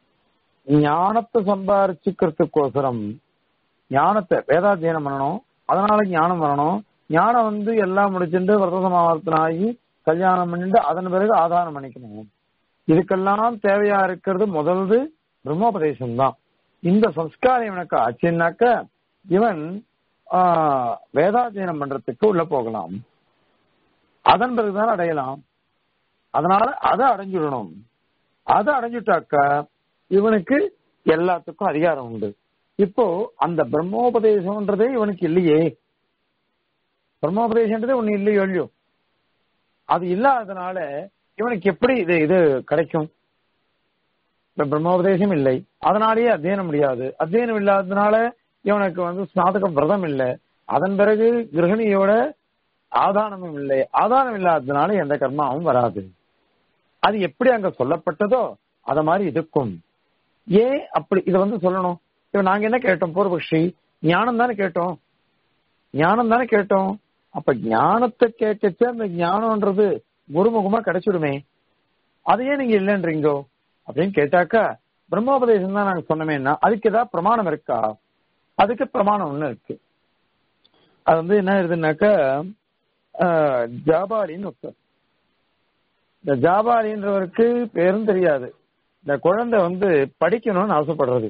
A: ஞானத்தை சம்பாரிச்சுக்கிறதுக்கோசரம் ஞானத்தை வேதாத்தியனம் பண்ணணும் அதனால ஞானம் வரணும் ஞானம் வந்து எல்லாம் முடிச்சுட்டு விரத சமாவர்த்தனம் ஆகி கல்யாணம் பண்ணிட்டு அதன் பிறகு ஆதாரம் பண்ணிக்கணும் இதுக்கெல்லாம் தேவையா இருக்கிறது முதல்து பிரம்மோபதேசம் தான் இந்த சம்ஸ்காரம் இவனுக்கு ஆச்சுன்னாக்க இவன் ஆஹ், வேதாத்தியனம் பண்றதுக்கு உள்ள போகலாம் அதன் பிறகுதான் அடையலாம் அதனால அதை அடைஞ்சிடணும் அதை அடைஞ்சிட்டாக்கா இவனுக்கு எல்லாத்துக்கும் அதிகாரம் உண்டு இப்போ அந்த பிரம்மோபதேசம்ன்றதே இவனுக்கு இல்லையே பிரம்மோபதேசம்ன்றதே ஒண்ணு இல்லையோ இல்லையோ அது இல்லாததுனால இவனுக்கு எப்படி இது இது கிடைக்கும் இப்ப பிரம்மோபதேசம் இல்லை அதனாலேயே அத்தியனம் முடியாது அத்தியனம் இல்லாததுனால இவனுக்கு வந்து ஸ்நாதக விரதம் இல்லை அதன் பிறகு கிரகணியோட ஆதானமும் இல்லை ஆதானம் இல்லாததுனால எந்த கர்மாவும் வராது அது எப்படி அங்க சொல்லப்பட்டதோ அத மாதிரி இதுக்கும் ஏன் அப்படி இத வந்து சொல்லணும் இப்ப நாங்க என்ன கேட்டோம் பூர்வபக்ஷி ஞானம் தானே கேட்டோம் ஞானம் தானே கேட்டோம் அப்ப ஞானத்தை கேட்கச்ச அந்த ஞானம்ன்றது குருமுகமா கிடைச்சிடுமே அதையே நீங்க இல்லைன்றீங்கோ அப்படின்னு கேட்டாக்கா பிரம்மோபதேசம் தான் நாங்க சொன்னமேன்னா அதுக்கு ஏதாவது பிரமாணம் இருக்கா அதுக்கு பிரமாணம் ஒண்ணு இருக்கு அது வந்து என்ன இருக்குதுன்னாக்கா ஆஹ், ஜாபாலின்னு ஒருத்தர் இந்த ஜாபாலின்றவருக்கு பேரும் தெரியாது இந்த குழந்தை வந்து படிக்கணும்னு ஆசைப்படுறது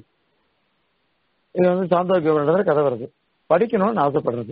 A: இது வந்து சாந்தோக்கிய கதை வருது படிக்கணும்னு ஆசைப்படுறது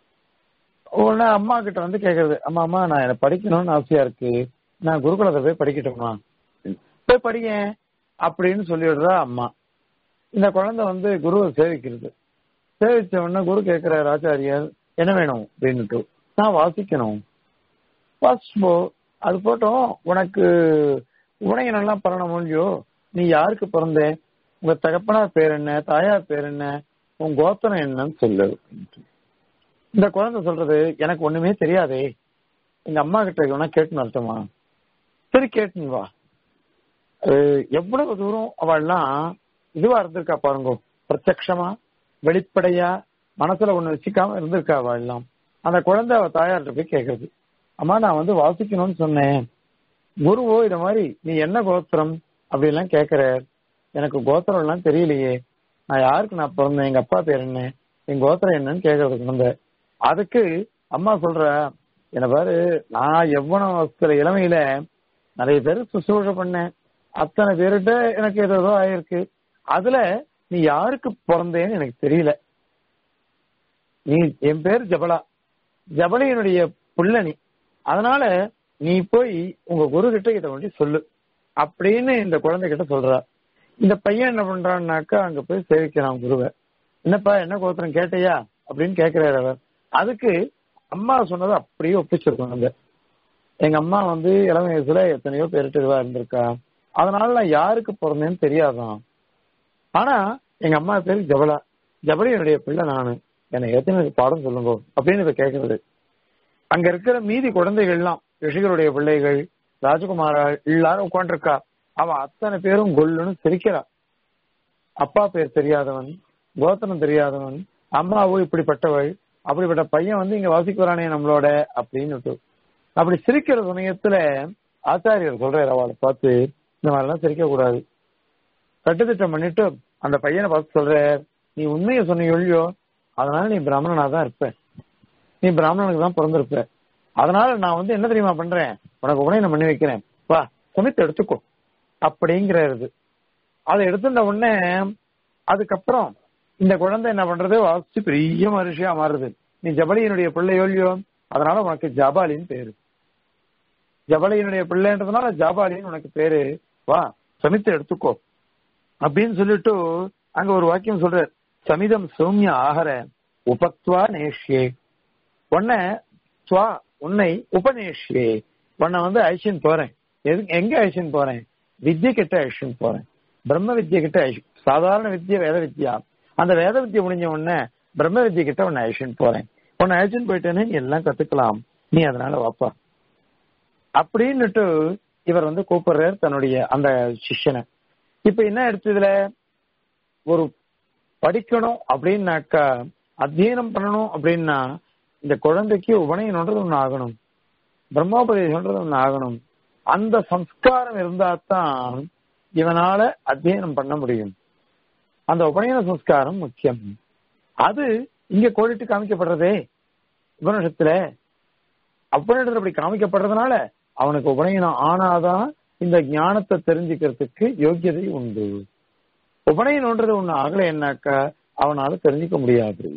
A: உடனே அம்மா கிட்ட வந்து கேக்குறது அம்மா அம்மா நான் எனக்கு படிக்கணும்னு ஆசையா இருக்கு நான் குருகுலத்தை போய் படிக்கட்டுமா போய் படிங்க அப்படின்னு சொல்லிவிடுறா அம்மா இந்த குழந்தை வந்து குருவை சேவிக்கிறது சேவிச்ச உடனே குரு கேட்கிறார் ஆச்சாரியர் என்ன வேணும் அப்படின்னுட்டு நான் வாசிக்கணும் வாசிப்போ அது போட்டோம் உனக்கு உனைய நல்லா பரணம் முடிஞ்சோ நீ யாருக்கு பிறந்தேன் உங்க தகப்பனார் பேர் என்ன தாயார் பேர் என்ன உன் கோத்திரம் என்னன்னு சொல்லு அப்படின்ட்டு. இந்த குழந்தை சொல்றது எனக்கு ஒண்ணுமே தெரியாதே எங்க அம்மா கிட்ட வேணா கேட்டுன்னு வரட்டுமா சரி கேட்டுன்னு வா அஹ் எவ்வளவு தூரம் அவள்லாம் இதுவா இருந்திருக்கா பாருங்க பிரத்யக்ஷமா வெளிப்படையா மனசுல ஒண்ணு வச்சுக்காம இருந்திருக்கா அவள் எல்லாம் அந்த குழந்தை அவ தாயார்கிட்ட போய் கேக்குறது அம்மா நான் வந்து வாசிக்கணும்னு சொன்னேன் குருவோ இத மாதிரி நீ என்ன கோத்திரம் அப்படி எல்லாம் கேக்குற எனக்கு கோத்திரம் எல்லாம் தெரியலையே நான் யாருக்கு நான் பிறந்தேன் எங்க அப்பா பேர் என்ன என் கோத்திரம் என்னன்னு கேக்குறது குழந்தை அதுக்கு அம்மா சொல்ற என்ன பாரு நான் எவ்வளவு வசத்துல இளமையில நிறைய பேர் சுசூழ பண்ணேன் அத்தனை பேர்கிட்ட எனக்கு ஏதோ ஏதோ ஆயிருக்கு அதுல நீ யாருக்கு பிறந்தேன்னு எனக்கு தெரியல நீ என் பேர் ஜபலா ஜபலியினுடைய புள்ள நீ அதனால நீ போய் உங்க குரு கிட்ட இதை வந்து சொல்லு அப்படின்னு இந்த குழந்தை கிட்ட சொல்றா இந்த பையன் என்ன பண்றான்னாக்கா அங்க போய் சேவிக்கிறான் குருவை என்னப்பா என்ன கோத்திரம் கேட்டையா அப்படின்னு கேட்கிறாரு அவர் அதுக்கு அம்மா சொன்னதை அப்படியே ஒப்பிச்சிருக்கோம் அந்த எங்க அம்மா வந்து இளம் வயசுல எத்தனையோ பேருட்டு இதுவா இருந்திருக்கா அதனால நான் யாருக்கு பிறந்தேன்னு தெரியாதான் ஆனா எங்க அம்மா பேரு ஜபலா ஜபலி என்னுடைய பிள்ளை நானு என்னை எத்தனை பாடம் சொல்லுங்க அப்படின்னு இதை கேட்கறது அங்க இருக்கிற மீதி குழந்தைகள்லாம் ரிஷிகளுடைய பிள்ளைகள் ராஜகுமாரா எல்லாரும் உட்காந்துருக்கா அவ அத்தனை பேரும் கொல்லுன்னு சிரிக்கிறா அப்பா பேர் தெரியாதவன் கோத்திரம் தெரியாதவன் அம்மாவோ இப்படிப்பட்டவள் அப்படிப்பட்ட பையன் வந்து இங்க வாசிக்கு வரானே நம்மளோட அப்படின்னு அப்படி சிரிக்கிற சமயத்துல ஆச்சாரியர் சொல்றாரு அவளை பார்த்து இந்த மாதிரி எல்லாம் சிரிக்க கூடாது சட்டத்திட்டம் பண்ணிட்டு அந்த பையனை பார்த்து சொல்ற நீ உண்மையை சொன்ன இல்லையோ அதனால நீ பிராமணனா தான் இருப்ப நீ பிராமணனுக்கு தான் பிறந்திருப்ப அதனால நான் வந்து என்ன தெரியுமா பண்றேன் உனக்கு உடனே பண்ணி வைக்கிறேன் வா சமைத்து எடுத்துக்கோ அப்படிங்கிறது அதை எடுத்துட்ட உடனே அதுக்கப்புறம் இந்த குழந்தை என்ன பண்றது வாசிச்சு பெரிய மனுஷியா மாறுது நீ ஜபலியினுடைய பிள்ளையோ இல்லையோ அதனால உனக்கு ஜபாலின்னு பேரு ஜபலியினுடைய பிள்ளைன்றதுனால ஜாபாலின்னு உனக்கு பேரு வா சமித்து எடுத்துக்கோ அப்படின்னு சொல்லிட்டு அங்க ஒரு வாக்கியம் சொல்ற சமிதம் சௌமிய ஆகர உபத்வா நேஷ்யே உன்னை ஸ்வா உன்னை உபநேஷ்யே உன்னை வந்து அழிச்சின்னு போறேன் எது எங்க அழிச்சின்னு போறேன் வித்யை கிட்ட அழிச்சின்னு போறேன் பிரம்ம வித்யை கிட்ட அழிச்சு சாதாரண வித்யா வேத வித்யா அந்த வேத வித்யை முடிஞ்ச உடனே பிரம்ம வித்யை கிட்ட உன்னை அழிச்சின்னு போறேன் உன்னை அழிச்சின்னு போயிட்டேன்னு நீ எல்லாம் கத்துக்கலாம் நீ அதனால வாப்பா அப்படின்னுட்டு இவர் வந்து கூப்பிடுறாரு தன்னுடைய அந்த சிஷ்யனை இப்ப என்ன எடுத்ததுல ஒரு படிக்கணும் அப்படின்னாக்கா அத்தியனம் பண்ணணும் அப்படின்னா இந்த குழந்தைக்கு உபநயனன்றது ஒண்ணு ஆகணும் பிரம்மோபதேசம்ன்றது ஒண்ணு ஆகணும் அந்த சம்ஸ்காரம் இருந்தா தான் இவனால அத்தியனம் பண்ண முடியும் அந்த உபநயன சம்ஸ்காரம் முக்கியம் அது இங்க கோடிட்டு காமிக்கப்படுறதே உபனிஷத்துல உபனிஷத்துல அப்படி காமிக்கப்படுறதுனால அவனுக்கு உபநயனம் ஆனாதான் இந்த ஞானத்தை தெரிஞ்சுக்கிறதுக்கு யோக்கியதை உண்டு உபநயனம்ன்றது ஒண்ணு ஆகலைன்னாக்கா அவனால தெரிஞ்சுக்க முடியாது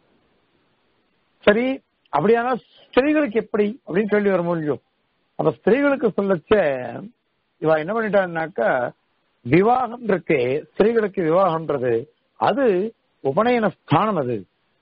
A: சரி அப்படியானா ஸ்திரீகளுக்கு எப்படி அப்படின்னு கேள்வி வர முடியும் அந்த ஸ்திரீகளுக்கு சொல்லச்ச இவ என்ன பண்ணிட்டான்னாக்கா விவாகம் இருக்கே ஸ்திரீகளுக்கு விவாகம்ன்றது அது உபநயன ஸ்தானம் அது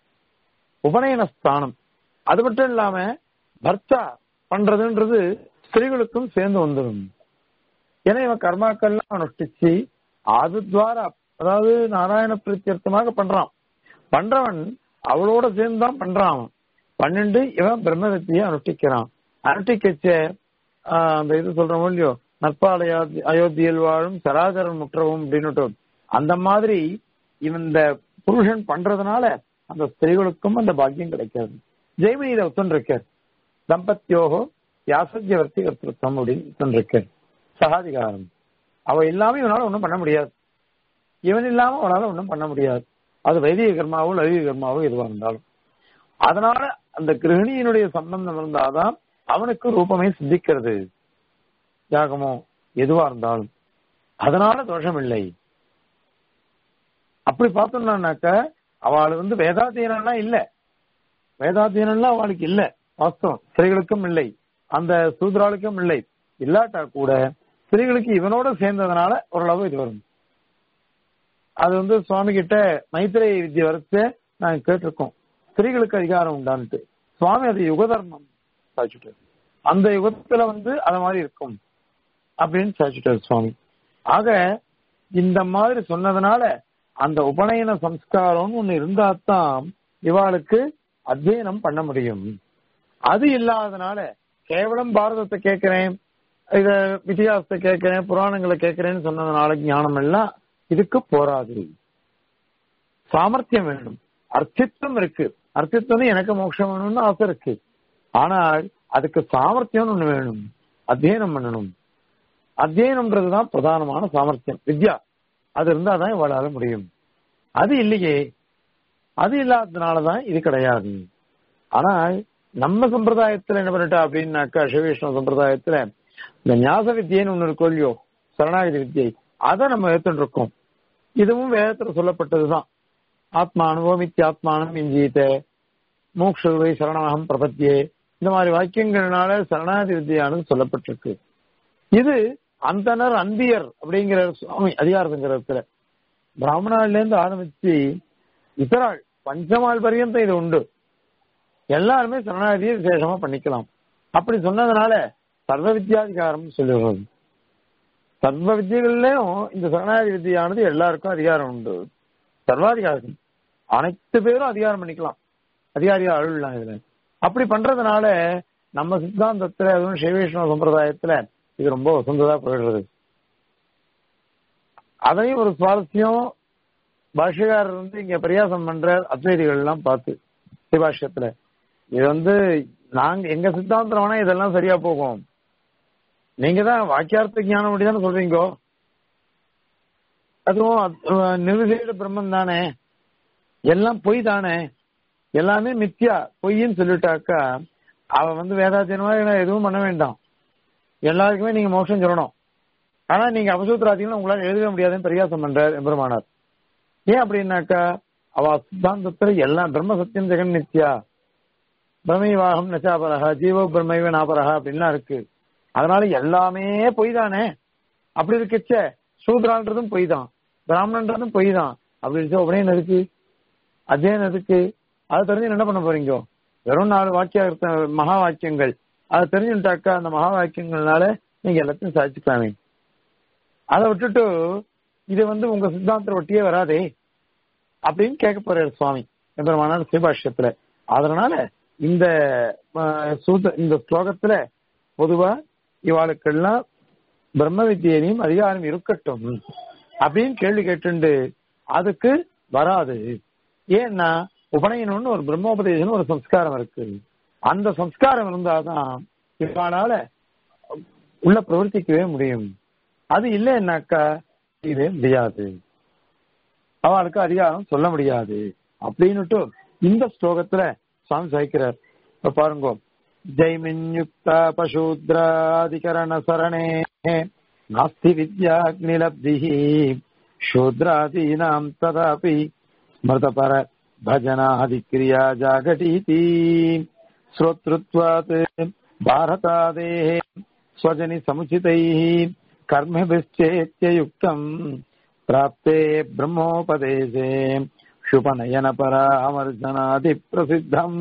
A: உபநயன ஸ்தானம் அது மட்டும் இல்லாம பர்த்தா பண்றதுன்றது ஸ்திரீகளுக்கும் சேர்ந்து வந்துடும் ஏன்னா இவன் கர்மாக்கள்லாம் அனுஷ்டிச்சு அது துவாரா அதாவது நாராயண பிரத்யர்த்தமாக பண்றான் பண்றவன் அவளோட சேர்ந்து தான் பண்றான் அவன் பன்னெண்டு இவன் பிரம்மதத்தியை அனுஷ்டிக்கிறான் அனுஷ்டிக்கச்ச அந்த இது சொல்றோம் இல்லையோ நற்பால் அயோத்தியில் வாழும் சராசரன் முற்றவும் அப்படின்னுட்டு அந்த மாதிரி இந்த புருஷன் பண்றதுனால அந்த ஸ்திரீகளுக்கும் அந்த பாக்கியம் கிடைக்காது ஜெய்மினி இதை ஒத்துருக்கார் தம்பத்தியோகோ யாசத்தியவர்த்தி கர்த்தம் அப்படின்னு ஒத்துருக்கார் சகாதிகாரம் அவ இல்லாம இவனால ஒன்றும் பண்ண முடியாது இவன் இல்லாம அவனால ஒன்றும் பண்ண முடியாது அது வைதிக கர்மாவோ லௌகிக கர்மாவோ எதுவா இருந்தாலும் அதனால அந்த கிரகிணியினுடைய சம்பந்தம் இருந்தாதான் அவனுக்கு ரூபமே சித்திக்கிறது தியாகமோ எதுவா இருந்தாலும் அதனால தோஷம் இல்லை அப்படி பார்த்தோம்னாக்க அவள் வந்து வேதாத்தியனம்லாம் இல்ல வேதாத்தியனம்லாம் அவளுக்கு இல்ல வாஸ்தவம் ஸ்திரீகளுக்கும் இல்லை அந்த சூத்ராளுக்கும் இல்லை இல்லாட்டா கூட ஸ்திரீகளுக்கு இவனோட சேர்ந்ததுனால ஓரளவு இது வரும் அது வந்து சுவாமி கிட்ட மைத்திரை வித்தியை வரைச்சு நாங்க கேட்டிருக்கோம் ஸ்திரீகளுக்கு அதிகாரம் உண்டான்ட்டு சுவாமி அது யுக தர்மம் சாதிச்சுட்டார் அந்த யுகத்துல வந்து அது மாதிரி இருக்கும் அப்படின்னு சாதிச்சுட்டார் சுவாமி ஆக இந்த மாதிரி சொன்னதுனால அந்த உபநயன சம்ஸ்காரம்னு ஒண்ணு இருந்தா தான் இவாளுக்கு அத்தியனம் பண்ண முடியும் அது இல்லாதனால கேவலம் பாரதத்தை கேட்கிறேன் இத இதிகாசத்தை கேட்கிறேன் புராணங்களை கேட்கிறேன்னு சொன்னதுனால ஞானம் எல்லாம் இதுக்கு போராது சாமர்த்தியம் வேணும் அர்த்தித்வம் இருக்கு அர்த்தித்வம் எனக்கு மோட்சம் வேணும்னு ஆசை இருக்கு ஆனால் அதுக்கு சாமர்த்தியம் ஒண்ணு வேணும் அத்தியனம் பண்ணணும் அத்தியனம்ன்றதுதான் பிரதானமான சாமர்த்தியம் வித்யா அது இருந்தாதான் இவளால முடியும் அது இல்லையே அது இல்லாததுனாலதான் இது கிடையாது ஆனால் நம்ம சம்பிரதாயத்துல என்ன பண்ணிட்டா அப்படின்னாக்கா சிவவிஷ்ணு சம்பிரதாயத்துல இந்த ஞாச வித்தியன்னு ஒண்ணு இருக்கும் இல்லையோ சரணாகதி வித்தியை அதை நம்ம ஏத்துட்டு இருக்கோம் இதுவும் வேதத்துல சொல்லப்பட்டதுதான் ஆத்மா அனுபவமித்தி ஆத்மானம் இஞ்சீத்த மூக்ஷுவை சரணமகம் பிரபத்தியே இந்த மாதிரி வாக்கியங்கள்னால சரணாகதி வித்தியானது சொல்லப்பட்டிருக்கு இது அந்தனர் அன்பியர் அப்படிங்கிற சுவாமி அதிகாரங்கிறதுல பிராமணால இருந்து ஆரம்பிச்சு இதராள் பஞ்சமால் பரியந்தம் இது உண்டு எல்லாருமே சரணாகதியை விசேஷமா பண்ணிக்கலாம் அப்படி சொன்னதுனால சர்வ வித்யாதிகாரம் சொல்லுகிறது சர்வ வித்தியகள்லயும் இந்த சரணாகதி வித்தியானது எல்லாருக்கும் அதிகாரம் உண்டு சர்வாதிகாரம் அனைத்து பேரும் அதிகாரம் பண்ணிக்கலாம் அதிகாரியா அழுலாம் இதுல அப்படி பண்றதுனால நம்ம சித்தாந்தத்துல அதுவும் சிவவிஷ்ணவ சம்பிரதாயத்துல இது ரொம்ப வசந்ததா போயிடுறது அதையும் ஒரு சுவாரஸ்யம் பாஷ்யக்காரர் வந்து இங்க பிரயாசம் பண்ற அத்வைதிகள் எல்லாம் பார்த்து சிவாஷ்யத்துல இது வந்து நாங்க எங்க சித்தாந்தம் வேணா இதெல்லாம் சரியா போகும் நீங்க தான் வாக்கியார்த்த ஞானம் அப்படிதானே சொல்றீங்க அதுவும் அஹ், நிர்விசேட பிரம்மன் தானே எல்லாம் பொய் தானே எல்லாமே மித்யா பொய்ன்னு சொல்லிட்டாக்கா அவ வந்து வேதாத்தியனமா எதுவும் பண்ண வேண்டாம் எல்லாருக்குமே நீங்க மோட்சம் சொல்லணும் ஆனா நீங்க அபசூத்திராதிகள் உங்களால எழுதவே முடியாதுன்னு பரிகாசம் பண்றார் எம்பெருமானார் ஏன் அப்படின்னாக்கா அவ சித்தாந்தத்துல எல்லாம் பிரம்ம சத்தியம் ஜெகன் நித்யா பிரமைவாகம் நச்சாபரகா ஜீவோ பிரமைவ நாபரகா அப்படின்லாம் இருக்கு அதனால எல்லாமே பொய் தானே அப்படி இருக்கச்ச சூத்ரான்றதும் பொய் தான் பிராமணன்றதும் பொய் தான் அப்படி இருந்துச்சு உடனே எதுக்கு அஜயன் எதுக்கு அதை தெரிஞ்சு என்ன பண்ண போறீங்க வெறும் நாலு வாக்கிய மகா வாக்கியங்கள் அதை தெரிஞ்சுட்டாக்கா அந்த மகா வாக்கியங்கள்னால நீங்க எல்லாத்தையும் சாதிச்சுக்கலாமே அதை விட்டுட்டு இது வந்து உங்க சித்தாந்தத்தை ஒட்டியே வராதே அப்படின்னு கேட்க போறாரு சுவாமி எம்பெருமானார் ஸ்ரீபாஷ்யத்துல அதனால இந்த அஹ், சூத்த இந்த ஸ்லோகத்துல பொதுவா இவாளுக்கெல்லாம் பிரம்ம வித்தியிலையும் அதிகாரம் இருக்கட்டும் அப்படின்னு கேள்வி கேட்டுண்டு அதுக்கு வராது ஏன்னா உபநயனம்னு ஒரு பிரம்மோபதேசம்னு ஒரு சம்ஸ்காரம் இருக்கு அந்த சம்ஸ்காரம் இருந்தாதான் இவாளால உள்ள பிரவர்த்திக்கவே முடியும் அது இல்லைன்னாக்கா இது முடியாது அவளுக்கு அதிகாரம் சொல்ல முடியாது அப்படின்னுட்டு இந்த ஸ்லோகத்துல சுவாமி சாய்க்கிறார் இப்ப பாருங்க ஜெய்மின்யுக்த பசூத்ராதிகரண சரணே நாஸ்தி வித்யாக்னிலப்தி शूद्रादीनाम् तदापि स्मृतपर भजनादिक्रिया जागटीति श्रोतृत्वात् भारतादेः स्वजनि समुचितैः कर्मभिश्चेत्ययुक्तम् प्राप्ते ब्रह्मोपदेशे क्षुपनयनपरामर्शनादिप्रसिद्धम्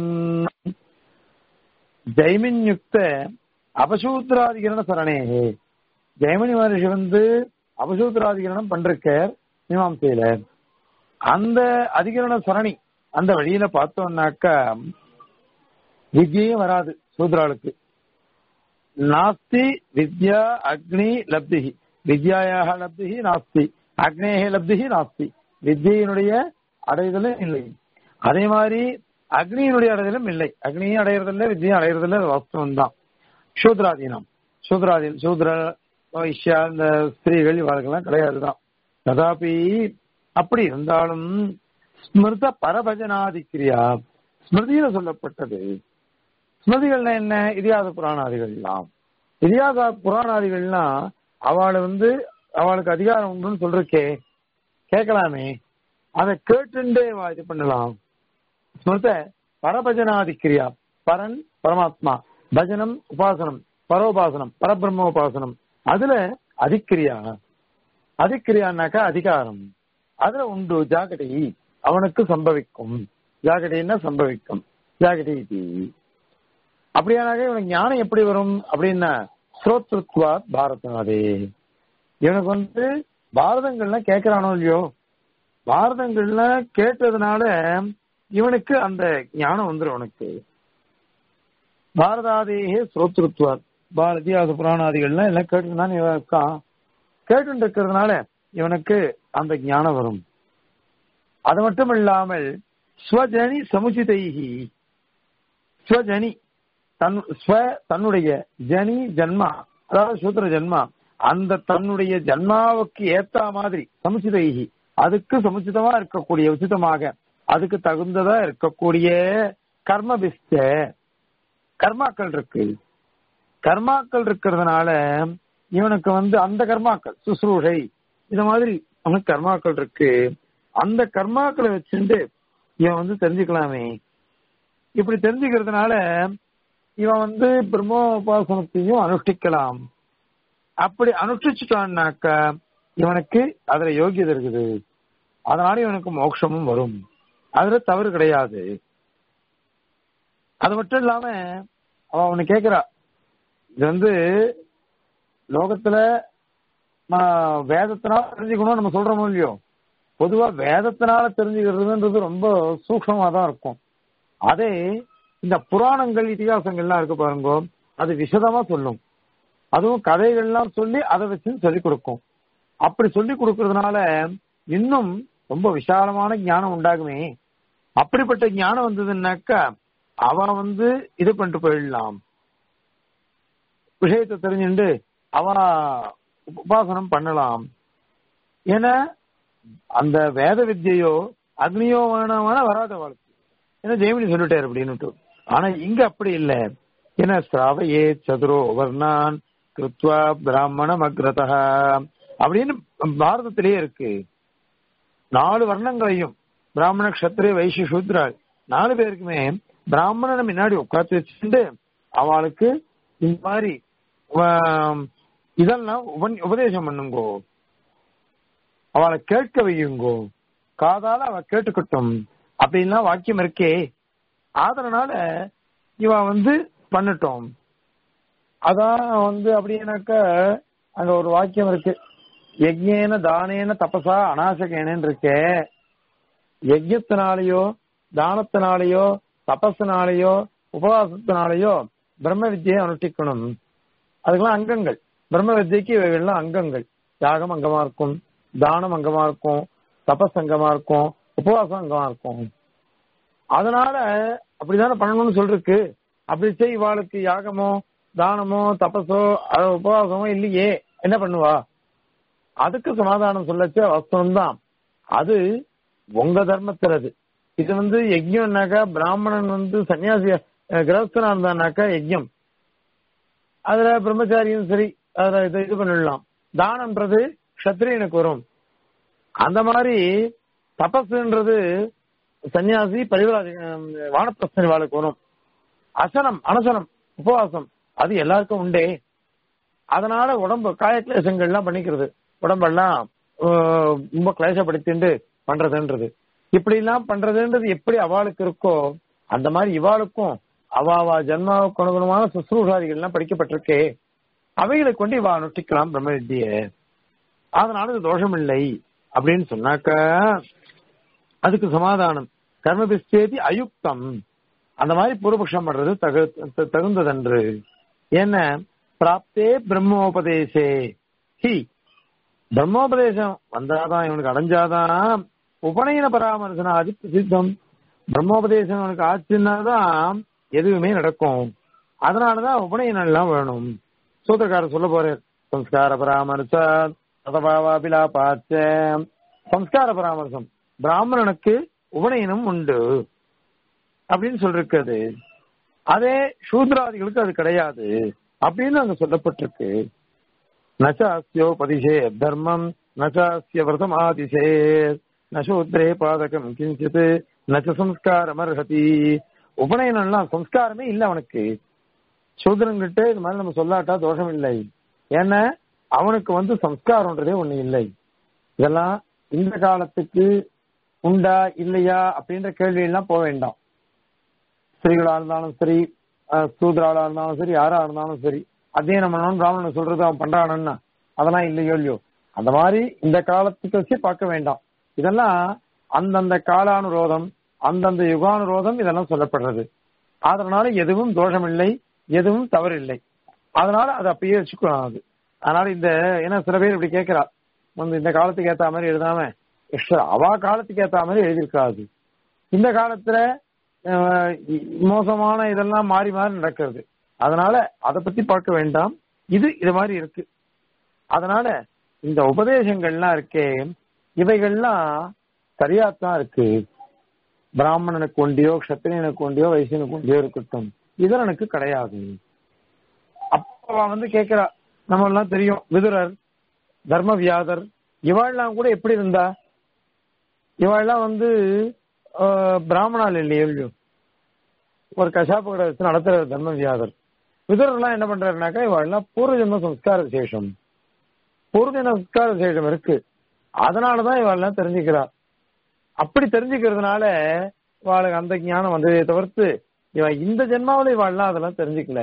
A: ஜெய்மின்யுக்த அபசூத்ராதிகரண சரணேகே ஜெயமணி மகர்ஷி வந்து அபசூத்ராதிகரணம் பண்றார் மீமாம்சையில அந்த அதிகரண சரணி அந்த வழியில பார்த்தோம்னாக்கா வித்யையும் வராது சூத்ராளுக்கு நாஸ்தி வித்யா அக்னி லப்தி வித்யாயாக லப்தி நாஸ்தி அக்னேக லப்தி நாஸ்தி வித்யினுடைய அடைதலும் இல்லை அதே மாதிரி அக்னியினுடைய அடைதலும் இல்லை அக்னியும் அடையறதில்லை வித்யும் அடையறதில்லை அது வாஸ்தவம் தான் சூத்ராதீனம் சூத்ராதீன் சூத்ர வைஷ்யா இந்த ஸ்திரீகள் இவர்களுக்கெல்லாம் கிடையாதுதான் ததாபி அப்படி இருந்தாலும் ஸ்மிருத பரபஜனாதிக்கிரியா ஸ்மிருதியில சொல்லப்பட்டது ஸ்மிருதிகள்னா என்ன இதிகாச புராணாதிகள்லாம் இதிகாச புராணாதிகள்லாம் அவளை வந்து அவளுக்கு அதிகாரம் உண்டுன்னு சொல்றக்கே கேட்கலாமே அதை கேட்டுண்டே வா- இது பண்ணலாம் ஸ்மிருத பரபஜனாதிக்கிரியா பரன் பரமாத்மா பஜனம் உபாசனம் பரோபாசனம் பரபிரம்ம உபாசனம் அதுல அதிக்கிரியா அதிக்கிரியானாக்கா அதிகாரம் அதுல உண்டு ஜாகடி அவனுக்கு சம்பவிக்கும் ஜாகடின்னா சம்பவிக்கும் ஜாகடி இது அப்படியானாக்க இவனுக்கு ஞானம் எப்படி வரும் அப்படின்னா ஸ்ரோத்ருத்வாத் பாரதநாதே இவனுக்கு வந்து பாரதங்கள்லாம் கேட்கிறானோ இல்லையோ பாரதங்கள்லாம் கேட்டதுனால இவனுக்கு அந்த ஞானம் வந்துடும் அவனுக்கு பாரதாதேகே ஸ்ரோத்ருத்வாத் பாரதியாத புராணாதிகள்லாம் எல்லாம் கேட்டுதான் இவன் இருக்கான் கேட்டு இருக்கிறதுனால இவனுக்கு அந்த ஞானம் வரும் அது மட்டும் இல்லாமல் ஸ்வஜனி சமுச்சிதைகி ஸ்வஜனி தன் ஸ்வ தன்னுடைய ஜனி ஜன்மா அதாவது சூத்திர ஜன்மா அந்த தன்னுடைய ஜன்மாவுக்கு ஏத்த மாதிரி சமுச்சிதைகி அதுக்கு சமுச்சிதமா இருக்கக்கூடிய உச்சிதமாக அதுக்கு தகுந்ததா இருக்கக்கூடிய கர்மபிஸ்த கர்மாக்கள் இருக்கு கர்மாக்கள் இருக்கிறதுனால இவனுக்கு வந்து அந்த கர்மாக்கள் சுசுரூஷை இந்த மாதிரி அவனுக்கு கர்மாக்கள் இருக்கு அந்த கர்மாக்களை வச்சுட்டு இவன் வந்து தெரிஞ்சுக்கலாமே இப்படி தெரிஞ்சுக்கிறதுனால இவன் வந்து பிரம்மோபாசனத்தையும் அனுஷ்டிக்கலாம் அப்படி அனுஷ்டிச்சுட்டான்னாக்கா இவனுக்கு அதுல யோகியதை இருக்குது அதனால இவனுக்கு மோட்சமும் வரும் அதுல தவறு கிடையாது அது மட்டும் இல்லாம அவ அவனு கேக்குறா இது வந்து லோகத்துல ம- வேதத்தினால தெரிஞ்சுக்கணும் நம்ம சொல்றோமோ இல்லையோ பொதுவா வேதத்தினால தெரிஞ்சுக்கிறதுன்றது ரொம்ப சூக்ஷமா தான் இருக்கும் அதே இந்த புராணங்கள் இதிகாசங்கள்லாம் இருக்கு பாருங்க அது விசதமா சொல்லும் அதுவும் கதைகள்லாம் சொல்லி அதை வச்சு சொல்லிக் கொடுக்கும் அப்படி சொல்லி கொடுக்கறதுனால இன்னும் ரொம்ப விசாலமான ஞானம் உண்டாகுமே அப்படிப்பட்ட ஞானம் வந்ததுன்னாக்கா அவன் வந்து இது பண்ணிட்டு போயிடலாம் விஷயத்தை தெரிஞ்சுட்டு அவன் உபாசனம் பண்ணலாம் ஏன்னா அந்த வேத வித்யையோ அக்னியோ வேணாமான வராத வாழ்க்கை ஏன்னா ஜெயமணி சொல்லிட்டாரு அப்படின்னுட்டு ஆனா இங்க அப்படி இல்ல ஏன்னா ஸ்ராவையே சதுரோ வர்ணான் கிருத்வா பிராமணம் அக்ரதா அப்படின்னு பாரதத்திலேயே இருக்கு நாலு வர்ணங்களையும் பிராமண கஷத்திரிய வைசிய சூத்ரால் நாலு பேருக்குமே பிராமணனை முன்னாடி உட்காந்து வச்சுட்டு அவளுக்கு இந்த மாதிரி ஆம், இதெல்லாம் உபன்- உபதேசம் பண்ணுங்கோ அவளை கேட்க வையுங்கோ காதால அவ கேட்டுக்கட்டும் அப்படின்லாம் வாக்கியம் இருக்கே அதனால இவ வந்து பண்ணட்டும் அதான் வந்து அப்படின்னாக்க அங்க ஒரு வாக்கியம் இருக்கு யஜ்ஞேன தானேன தபசா அநாசகேனன்னு இருக்கே யஜ்யத்தினாலேயோ தானத்தினாலேயோ தபஸினாலேயோ உபவாசத்தினாலேயோ பிரம்ம வித்தியை அனுஷ்டிக்கணும் அதுக்கெல்லாம் அங்கங்கள் பிரம்ம வித்தியைக்கு இவைகள்லாம் அங்கங்கள் யாகம் அங்கமா இருக்கும் தானம் அங்கமா இருக்கும் தபஸ் அங்கமா இருக்கும் உபவாசம் அங்கமா இருக்கும் அதனால அப்படிதானே பண்ணணும்னு சொல்லிருக்கு அப்படி செய் இவாளுக்கு யாகமோ தானமோ தபஸோ அது உபவாசமோ இல்லையே என்ன பண்ணுவா அதுக்கு சமாதானம் சொல்லச்ச வஸ்தவம் தான் அது உங்க தர்மத்தில் அது இது வந்து யஜ்யம்னாக்கா பிராமணன் வந்து சன்னியாசி அஹ், கிரகஸ்தனா இருந்தானாக்கா யஜ்யம் அதுல பிரம்மச்சாரியும் சரி அதுல இது இது பண்ணிடலாம் தானம்ன்றது க்ஷத்ரியனுக்கு வரும் அந்த மாதிரி தபஸ்ன்றது சன்னியாசி பரிவராஜ வானப்பிரஸ்தனி வாழ்க்கை வரும் அசனம் அனசனம் உபவாசம் அது எல்லாருக்கும் உண்டே அதனால உடம்பு காய கிளேசங்கள்லாம் பண்ணிக்கிறது உடம்பெல்லாம் ஆஹ், ரொம்ப கிளேசப்படுத்திண்டு பண்றதுன்றது இப்படி எல்லாம் பண்றதுன்றது எப்படி அவளுக்கு இருக்கோ அந்த மாதிரி இவாளுக்கும் அவ அவ ஜென்மாவுக்கு அனுகுணமான சுசுரூஷாதிகள் எல்லாம் படிக்கப்பட்டிருக்கே அவைகளை கொண்டு இவா அனுஷ்டிக்கலாம் பிரம்ம வித்திய அதனால இது தோஷம் இல்லை அப்படின்னு சொன்னாக்க அதுக்கு சமாதானம் கர்மபிஸ்தேதி அயுக்தம் அந்த மாதிரி பூர்வபக்ஷம் பண்றது தகு த- தகுந்ததன்று என்ன பிராப்தே பிரம்மோபதேசே ஹி பிரம்மோபதேசம் வந்தாதான் இவனுக்கு அடைஞ்சாதான் உபநயன பராமரிசன அதி பிரசித்தம் பிரம்மோபதேசம் இவனுக்கு ஆச்சுன்னாதான் எதுவுமே நடக்கும் அதனாலதான் உபநயனம் எல்லாம் வேணும் சூத்திரக்காரர் சொல்ல போறார் சம்ஸ்கார பராமரிச சதபாவாபிலாபாச்ச சம்ஸ்கார பராமரிசம் பிராமணனுக்கு உபநயனம் உண்டு அப்படின்னு சொல்லிருக்குது அதே சூத்ராதிகளுக்கு அது கிடையாது அப்படின்னு அங்க சொல்லப்பட்டிருக்கு நச்சாஸ்யோபதிஷே தர்மம் நச்சாஸ்ய விரதம் ஆதிசே நசூத்ரே பாதகம் கிஞ்சித் நச்ச சம்ஸ்காரம் அர்ஹதி உபநயனம்லாம் சம்ஸ்காரமே இல்லை அவனுக்கு சூத்திரங்கிட்ட இது மாதிரி நம்ம சொல்லாட்டா தோஷம் இல்லை ஏன்னா அவனுக்கு வந்து சம்ஸ்காரம்ன்றதே ஒண்ணு இல்லை இதெல்லாம் இந்த காலத்துக்கு உண்டா இல்லையா அப்படின்ற கேள்வி எல்லாம் போக வேண்டாம் ஸ்திரீகளா இருந்தாலும் சரி அஹ், சூத்ராளா இருந்தாலும் சரி யாரா இருந்தாலும் சரி அத்தியனம் பண்ணணும் பிராமணன் சொல்றது அவன் பண்றானன்னா அதெல்லாம் இல்லையோ இல்லையோ அந்த மாதிரி இந்த காலத்துக்கு வச்சு பார்க்க வேண்டாம் இதெல்லாம் அந்தந்த காலானுரோதம் அந்தந்த யுகானுரோதம் இதெல்லாம் சொல்லப்படுறது அதனால எதுவும் தோஷம் இல்லை எதுவும் தவறு இல்லை அதனால அதை அப்படியே வச்சுக்கலாம் அது அதனால இந்த ஏன்னா சில பேர் இப்படி கேட்கிறா வந்து இந்த காலத்துக்கு ஏத்த மாதிரி எழுதாம extra அவா காலத்துக்கு ஏத்த மாதிரி எழுதியிருக்காது இந்த காலத்துல அஹ், இ- மோசமான இதெல்லாம் மாறி மாறி நடக்கிறது அதனால அதை பத்தி பார்க்க வேண்டாம் இது இது மாதிரி இருக்கு அதனால இந்த உபதேசங்கள்லாம் இருக்கே இவைகள்லாம் சரியாத்தான் இருக்கு பிராமணனுக்கு ஒண்டியோ க்ஷத்திரியனுக்கு ஒண்டியோ வைசியனுக்கு ஒண்டியோ இருக்கட்டும் இதரனுக்கு கிடையாது அப்ப அவன் வந்து கேட்கிறா நம்ம எல்லாம் தெரியும் விதுரர் தர்மவியாதர் இவாள்லாம் கூட எப்படி இருந்தா இவாள்லாம் வந்து ஆஹ், பிராமணால் இல்லையோ இல்லையோ ஒரு கஷாப்பு கடை வச்சு நடத்துற தர்மவியாதர் விதுரர்லாம் என்ன பண்றாருனாக்கா இவாள்லாம் பூர்வ ஜென்ம சம்ஸ்கார விசேஷம் பூர்வ ஜென்ம சம்ஸ்கார விசேஷம் இருக்கு அதனாலதான் இவாள்லாம் தெரிஞ்சுக்கிறா அப்படி தெரிஞ்சுக்கிறதுனால இவாளுக்கு அந்த ஞானம் வந்ததே தவிர்த்து இவன் இந்த ஜென்மாவில இவாள்லாம் அதெல்லாம் தெரிஞ்சுக்கல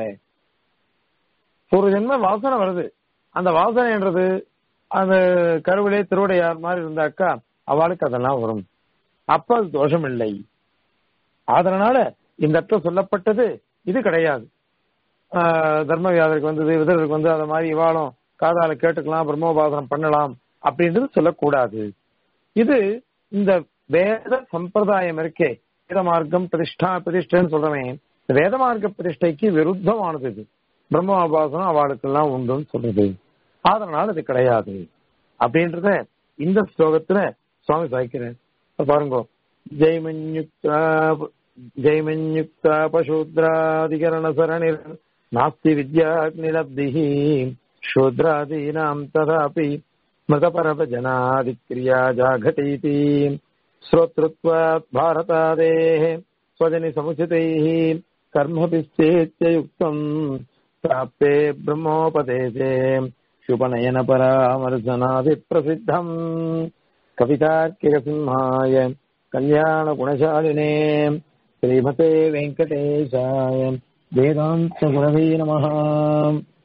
A: ஒரு ஜென்ம வாசனை வருது அந்த வாசனைன்றது அந்த கருவிலே திருவுடையார் மாதிரி இருந்தாக்கா அவளுக்கு அதெல்லாம் வரும் அப்ப அது தோஷம் இல்லை அதனால இந்த இடத்துல சொல்லப்பட்டது இது கிடையாது ஆஹ் தர்மவியாதருக்கு வந்தது விதருக்கு வந்து அந்த மாதிரி இவாளும் காதால கேட்டுக்கலாம் பிரம்மோபாசனம் பண்ணலாம் அப்படின்றது சொல்லக்கூடாது இது இந்த வேத சம்பிரதாயம் இருக்கே வேத மார்க்கம் பிரதிஷ்டா பிரதிஷ்டைன்னு சொல்றமே இந்த வேத மார்க்க பிரதிஷ்டைக்கு விருத்தமானது இது பிரம்மோபாசனம் அவளுக்கெல்லாம் உண்டுன்னு சொல்றது அதனால இது கிடையாது அப்படின்றத இந்த ஸ்லோகத்துல சுவாமி சாய்க்கிறேன் பாருங்க ஜெய்மன்யுக்தா ஜெய்மன்யுக்தா பசூத்ராதிகரண சரணிர் நாஸ்தி வித்யாக்னிலப்திः शूद्रादीनाम् तथापि मृतपरभजनादिक्रिया जाघटीति श्रोतृत्वात् भारतादेः स्वजनि समुचितैः कर्मभिश्चेत्ययुक्तम् प्राप्ते ब्रह्मोपदेशे शुपनयनपरामर्शनादिप्रसिद्धम् कवितार्किकसिंहाय कल्याणगुणशालिने श्रीमते वेङ्कटेशाय वेदान्तगुणवे नमः